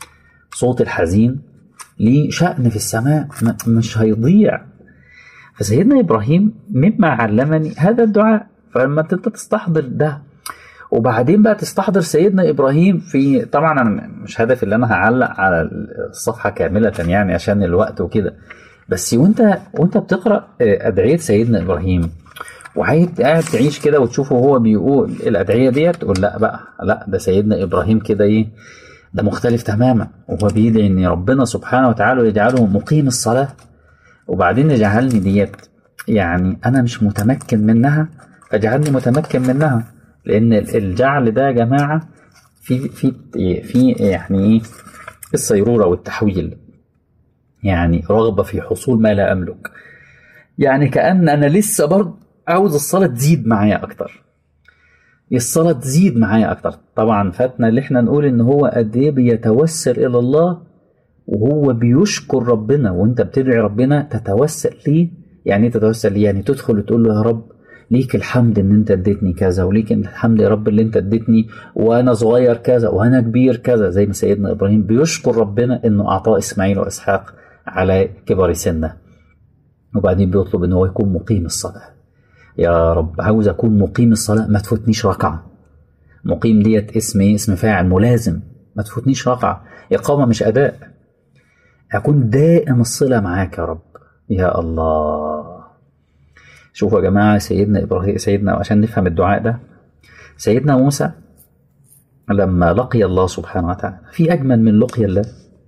صوت الحزين ليه شأن في السماء مش هيضيع فسيدنا إبراهيم مما علمني هذا الدعاء فلما انت تستحضر ده وبعدين بقى تستحضر سيدنا ابراهيم في طبعا انا مش هدفي اللي انا هعلق على الصفحه كامله يعني عشان الوقت وكده بس وانت وانت بتقرا ادعيه سيدنا ابراهيم وعايز قاعد تعيش كده وتشوفه هو بيقول الادعيه ديت تقول لا بقى لا ده سيدنا ابراهيم كده ايه ده مختلف تماما وهو بيدعي ان ربنا سبحانه وتعالى يجعله مقيم الصلاه وبعدين يجعلني ديت يعني انا مش متمكن منها فاجعلني متمكن منها لان الجعل ده يا جماعه في في في يعني ايه الصيروره والتحويل يعني رغبه في حصول ما لا املك يعني كان انا لسه برضه عاوز الصلاه تزيد معايا اكتر الصلاه تزيد معايا اكتر طبعا فاتنا اللي احنا نقول ان هو قد ايه بيتوسل الى الله وهو بيشكر ربنا وانت بتدعي ربنا تتوسل ليه يعني ايه تتوسل ليه يعني تدخل وتقول له يا رب ليك الحمد ان انت اديتني كذا وليك الحمد يا رب اللي انت اديتني وانا صغير كذا وانا كبير كذا زي ما سيدنا ابراهيم بيشكر ربنا انه اعطاه اسماعيل واسحاق على كبر سنه وبعدين بيطلب ان هو يكون مقيم الصلاه يا رب عاوز اكون مقيم الصلاه ما تفوتنيش ركعه مقيم ديت اسم ايه اسم فاعل ملازم ما تفوتنيش ركعه اقامه مش اداء اكون دائم الصله معاك يا رب يا الله شوفوا يا جماعة سيدنا إبراهيم سيدنا عشان نفهم الدعاء ده سيدنا موسى لما لقي الله سبحانه وتعالى في أجمل من لقي الله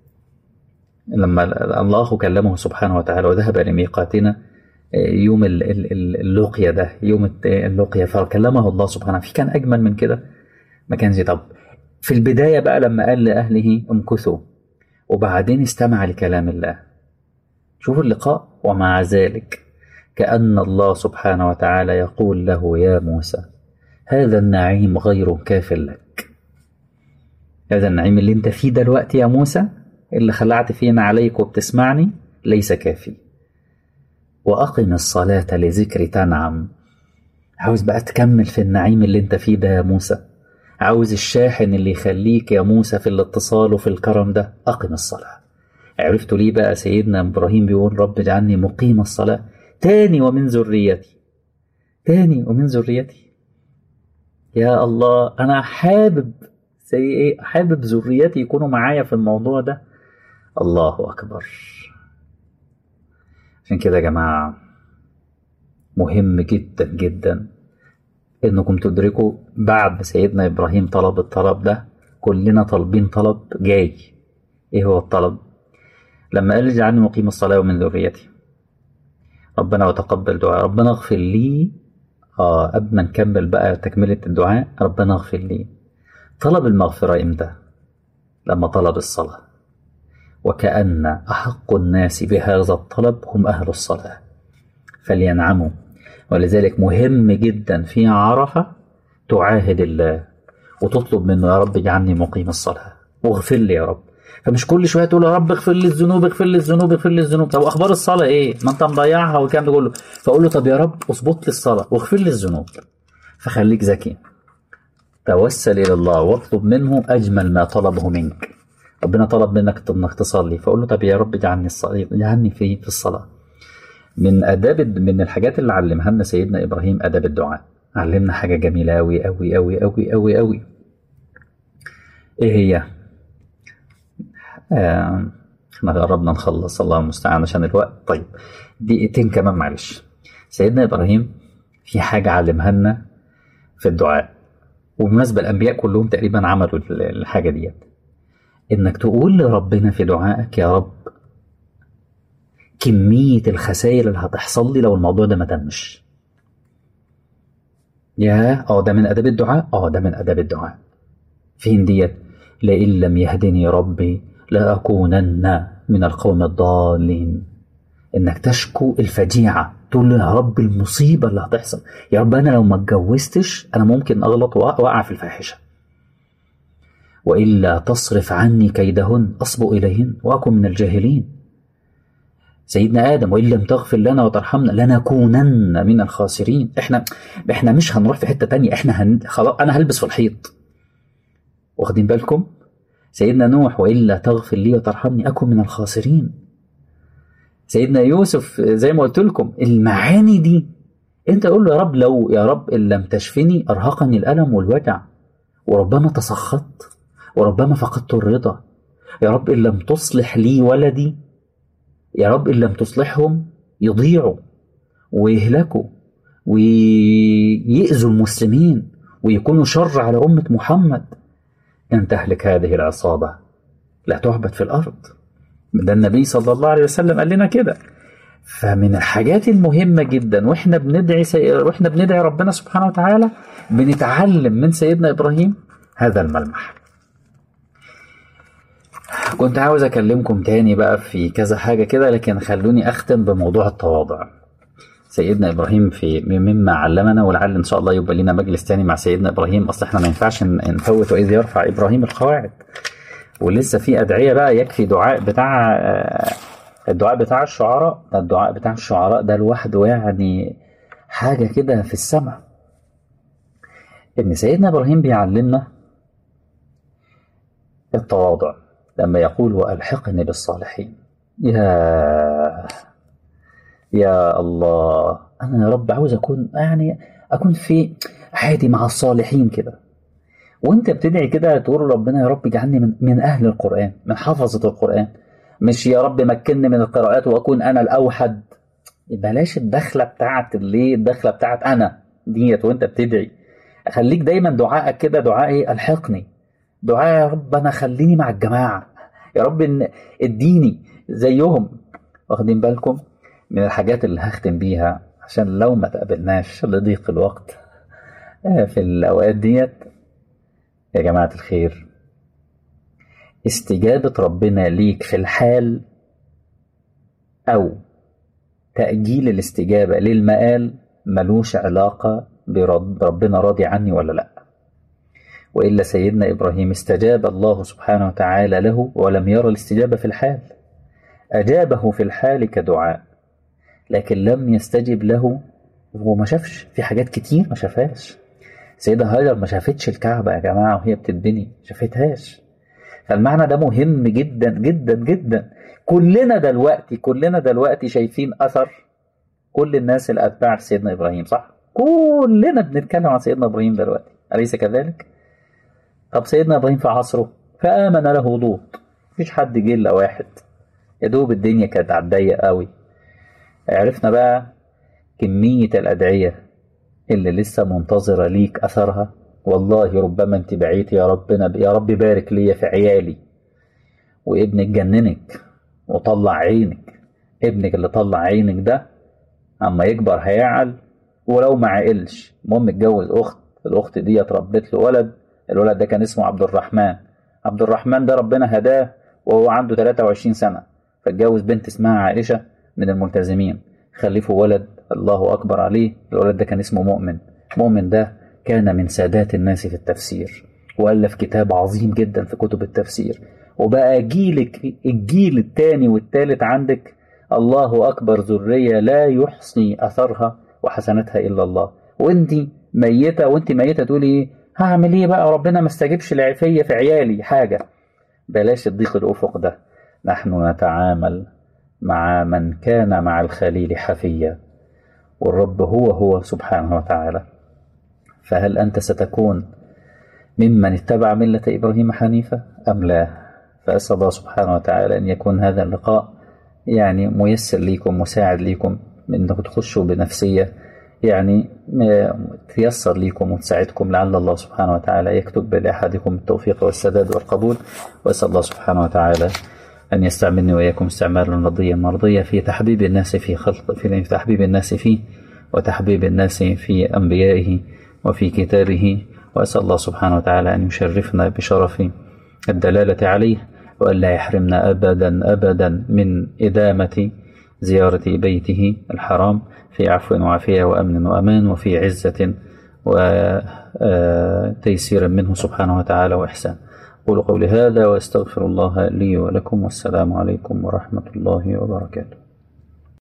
لما الله كلمه سبحانه وتعالى وذهب لميقاتنا يوم اللقية ده يوم اللقية فكلمه الله سبحانه في كان أجمل من كده ما كانش طب في البداية بقى لما قال لأهله امكثوا وبعدين استمع لكلام الله شوفوا اللقاء ومع ذلك كأن الله سبحانه وتعالى يقول له يا موسى هذا النعيم غير كاف لك هذا النعيم اللي انت فيه دلوقتي يا موسى اللي خلعت فينا عليك وبتسمعني ليس كافي وأقم الصلاة لذكر تنعم عاوز بقى تكمل في النعيم اللي انت فيه ده يا موسى عاوز الشاحن اللي يخليك يا موسى في الاتصال وفي الكرم ده أقم الصلاة عرفتوا ليه بقى سيدنا إبراهيم بيقول رب اجعلني مقيم الصلاة تاني ومن ذريتي تاني ومن ذريتي يا الله أنا حابب زي إيه حابب ذريتي يكونوا معايا في الموضوع ده الله أكبر عشان كده يا جماعة مهم جدا جدا انكم تدركوا بعد سيدنا ابراهيم طلب الطلب ده كلنا طالبين طلب جاي ايه هو الطلب لما قال اجعلني مقيم الصلاه ومن ذريتي ربنا وتقبل دعاء ربنا اغفر لي اه قبل ما نكمل بقى تكملة الدعاء ربنا اغفر لي طلب المغفرة امتى لما طلب الصلاة وكأن أحق الناس بهذا الطلب هم أهل الصلاة فلينعموا ولذلك مهم جدا في عرفة تعاهد الله وتطلب منه يا رب اجعلني مقيم الصلاة واغفر لي يا رب فمش كل شويه تقول يا رب اغفر لي الذنوب اغفر لي الذنوب اغفر لي الذنوب طب اخبار الصلاه ايه؟ ما انت مضيعها والكلام ده كله فاقول له طب يا رب اظبط لي الصلاه واغفر لي الذنوب فخليك ذكي توسل الى الله واطلب منه اجمل ما طلبه منك ربنا طلب منك انك تصلي فاقول له طب يا رب اجعلني الصلاه اجعلني في في الصلاه من اداب من الحاجات اللي علمها لنا سيدنا ابراهيم اداب الدعاء علمنا حاجه جميله قوي قوي قوي قوي قوي قوي ايه هي آه، احنا قربنا نخلص الله المستعان عشان الوقت طيب دقيقتين كمان معلش سيدنا ابراهيم في حاجه علمها لنا في الدعاء وبالمناسبه الانبياء كلهم تقريبا عملوا الحاجه ديت انك تقول لربنا في دعائك يا رب كميه الخسائر اللي هتحصل لي لو الموضوع ده ما تمش يا اه ده من اداب الدعاء اه ده من اداب الدعاء فين ديت لئن لم يهدني ربي لأكونن من القوم الضالين إنك تشكو الفجيعة تقول له يا رب المصيبة اللي هتحصل يا رب أنا لو ما اتجوزتش أنا ممكن أغلط وأقع في الفاحشة وإلا تصرف عني كيدهن أصبو إليهن وأكن من الجاهلين سيدنا آدم وإن لم تغفر لنا وترحمنا لنكونن من الخاسرين إحنا إحنا مش هنروح في حتة تانية إحنا هن... خلاص أنا هلبس في الحيط واخدين بالكم سيدنا نوح وإلا تغفر لي وترحمني أكن من الخاسرين سيدنا يوسف زي ما قلت لكم المعاني دي انت قول له يا رب لو يا رب ان لم تشفني ارهقني الالم والوجع وربما تسخطت وربما فقدت الرضا يا رب ان لم تصلح لي ولدي يا رب ان لم تصلحهم يضيعوا ويهلكوا ويأذوا المسلمين ويكونوا شر على أمة محمد أن تهلك هذه العصابة لا تعبد في الأرض ده النبي صلى الله عليه وسلم قال لنا كده فمن الحاجات المهمة جدا واحنا بندعي سي... واحنا بندعي ربنا سبحانه وتعالى بنتعلم من سيدنا إبراهيم هذا الملمح كنت عاوز أكلمكم تاني بقى في كذا حاجة كده لكن خلوني أختم بموضوع التواضع سيدنا ابراهيم في مما علمنا ولعل ان شاء الله يبقى لنا مجلس تاني مع سيدنا ابراهيم اصل احنا ما ينفعش نفوت واذ يرفع ابراهيم القواعد ولسه في ادعيه بقى يكفي دعاء بتاع الدعاء بتاع الشعراء ده الدعاء بتاع الشعراء ده لوحده يعني حاجه كده في السماء ان سيدنا ابراهيم بيعلمنا التواضع لما يقول والحقني بالصالحين يا يا الله انا يا رب عاوز اكون يعني اكون في عادي مع الصالحين كده وانت بتدعي كده تقول ربنا يا رب اجعلني من, من اهل القران من حفظه القران مش يا رب مكنني من القراءات واكون انا الاوحد بلاش الدخله بتاعت اللي الدخله بتاعت انا ديت وانت بتدعي خليك دايما دعائك كده دعاء ايه الحقني دعاء يا رب انا خليني مع الجماعه يا رب إن اديني زيهم واخدين بالكم من الحاجات اللي هختم بيها عشان لو ما تقابلناش لضيق الوقت في الأوقات ديت يا جماعة الخير استجابة ربنا ليك في الحال أو تأجيل الاستجابة للمآل ملوش علاقة بربنا راضي عني ولا لأ وإلا سيدنا إبراهيم استجاب الله سبحانه وتعالى له ولم يرى الاستجابة في الحال أجابه في الحال كدعاء لكن لم يستجب له وهو ما شافش في حاجات كتير ما شافهاش سيدة هاجر ما شافتش الكعبة يا جماعة وهي بتتبني شافتهاش فالمعنى ده مهم جدا جدا جدا كلنا دلوقتي كلنا دلوقتي شايفين أثر كل الناس الأتباع سيدنا إبراهيم صح؟ كلنا بنتكلم عن سيدنا إبراهيم دلوقتي أليس كذلك؟ طب سيدنا إبراهيم في عصره فآمن له لوط مفيش حد جه إلا واحد يا دوب الدنيا كانت على الضيق قوي عرفنا بقى كمية الأدعية اللي لسه منتظرة ليك أثرها والله ربما أنت بعيت يا ربنا يا رب بارك لي في عيالي وابنك جننك وطلع عينك ابنك اللي طلع عينك ده أما يكبر هيعل ولو ما عقلش المهم اتجوز اخت الاخت دي ربت له ولد الولد ده كان اسمه عبد الرحمن عبد الرحمن ده ربنا هداه وهو عنده 23 سنة فاتجوز بنت اسمها عائشة من الملتزمين خلفوا ولد الله أكبر عليه الولد ده كان اسمه مؤمن مؤمن ده كان من سادات الناس في التفسير وألف كتاب عظيم جدا في كتب التفسير وبقى جيلك الجيل الثاني والثالث عندك الله أكبر ذرية لا يحصي أثرها وحسناتها إلا الله وانت ميتة وانت ميتة تقولي ايه هعمل ايه بقى ربنا ما استجبش لعفية في عيالي حاجة بلاش الضيق الأفق ده نحن نتعامل مع من كان مع الخليل حفيا والرب هو هو سبحانه وتعالى فهل أنت ستكون ممن اتبع ملة إبراهيم حنيفة أم لا فأسأل الله سبحانه وتعالى أن يكون هذا اللقاء يعني ميسر ليكم مساعد ليكم أنكم تخشوا بنفسية يعني تيسر ليكم وتساعدكم لعل الله سبحانه وتعالى يكتب لأحدكم التوفيق والسداد والقبول وأسأل الله سبحانه وتعالى أن يستعملني وإياكم استعمالا رضيا مرضيا في تحبيب الناس في خلق في تحبيب الناس فيه وتحبيب الناس في أنبيائه وفي كتابه وأسأل الله سبحانه وتعالى أن يشرفنا بشرف الدلالة عليه وأن لا يحرمنا أبدا أبدا من إدامة زيارة بيته الحرام في عفو وعافية وأمن وأمان وفي عزة وتيسير منه سبحانه وتعالى وإحسان قولوا قولي هذا وأستغفر الله لي ولكم والسلام عليكم ورحمة الله وبركاته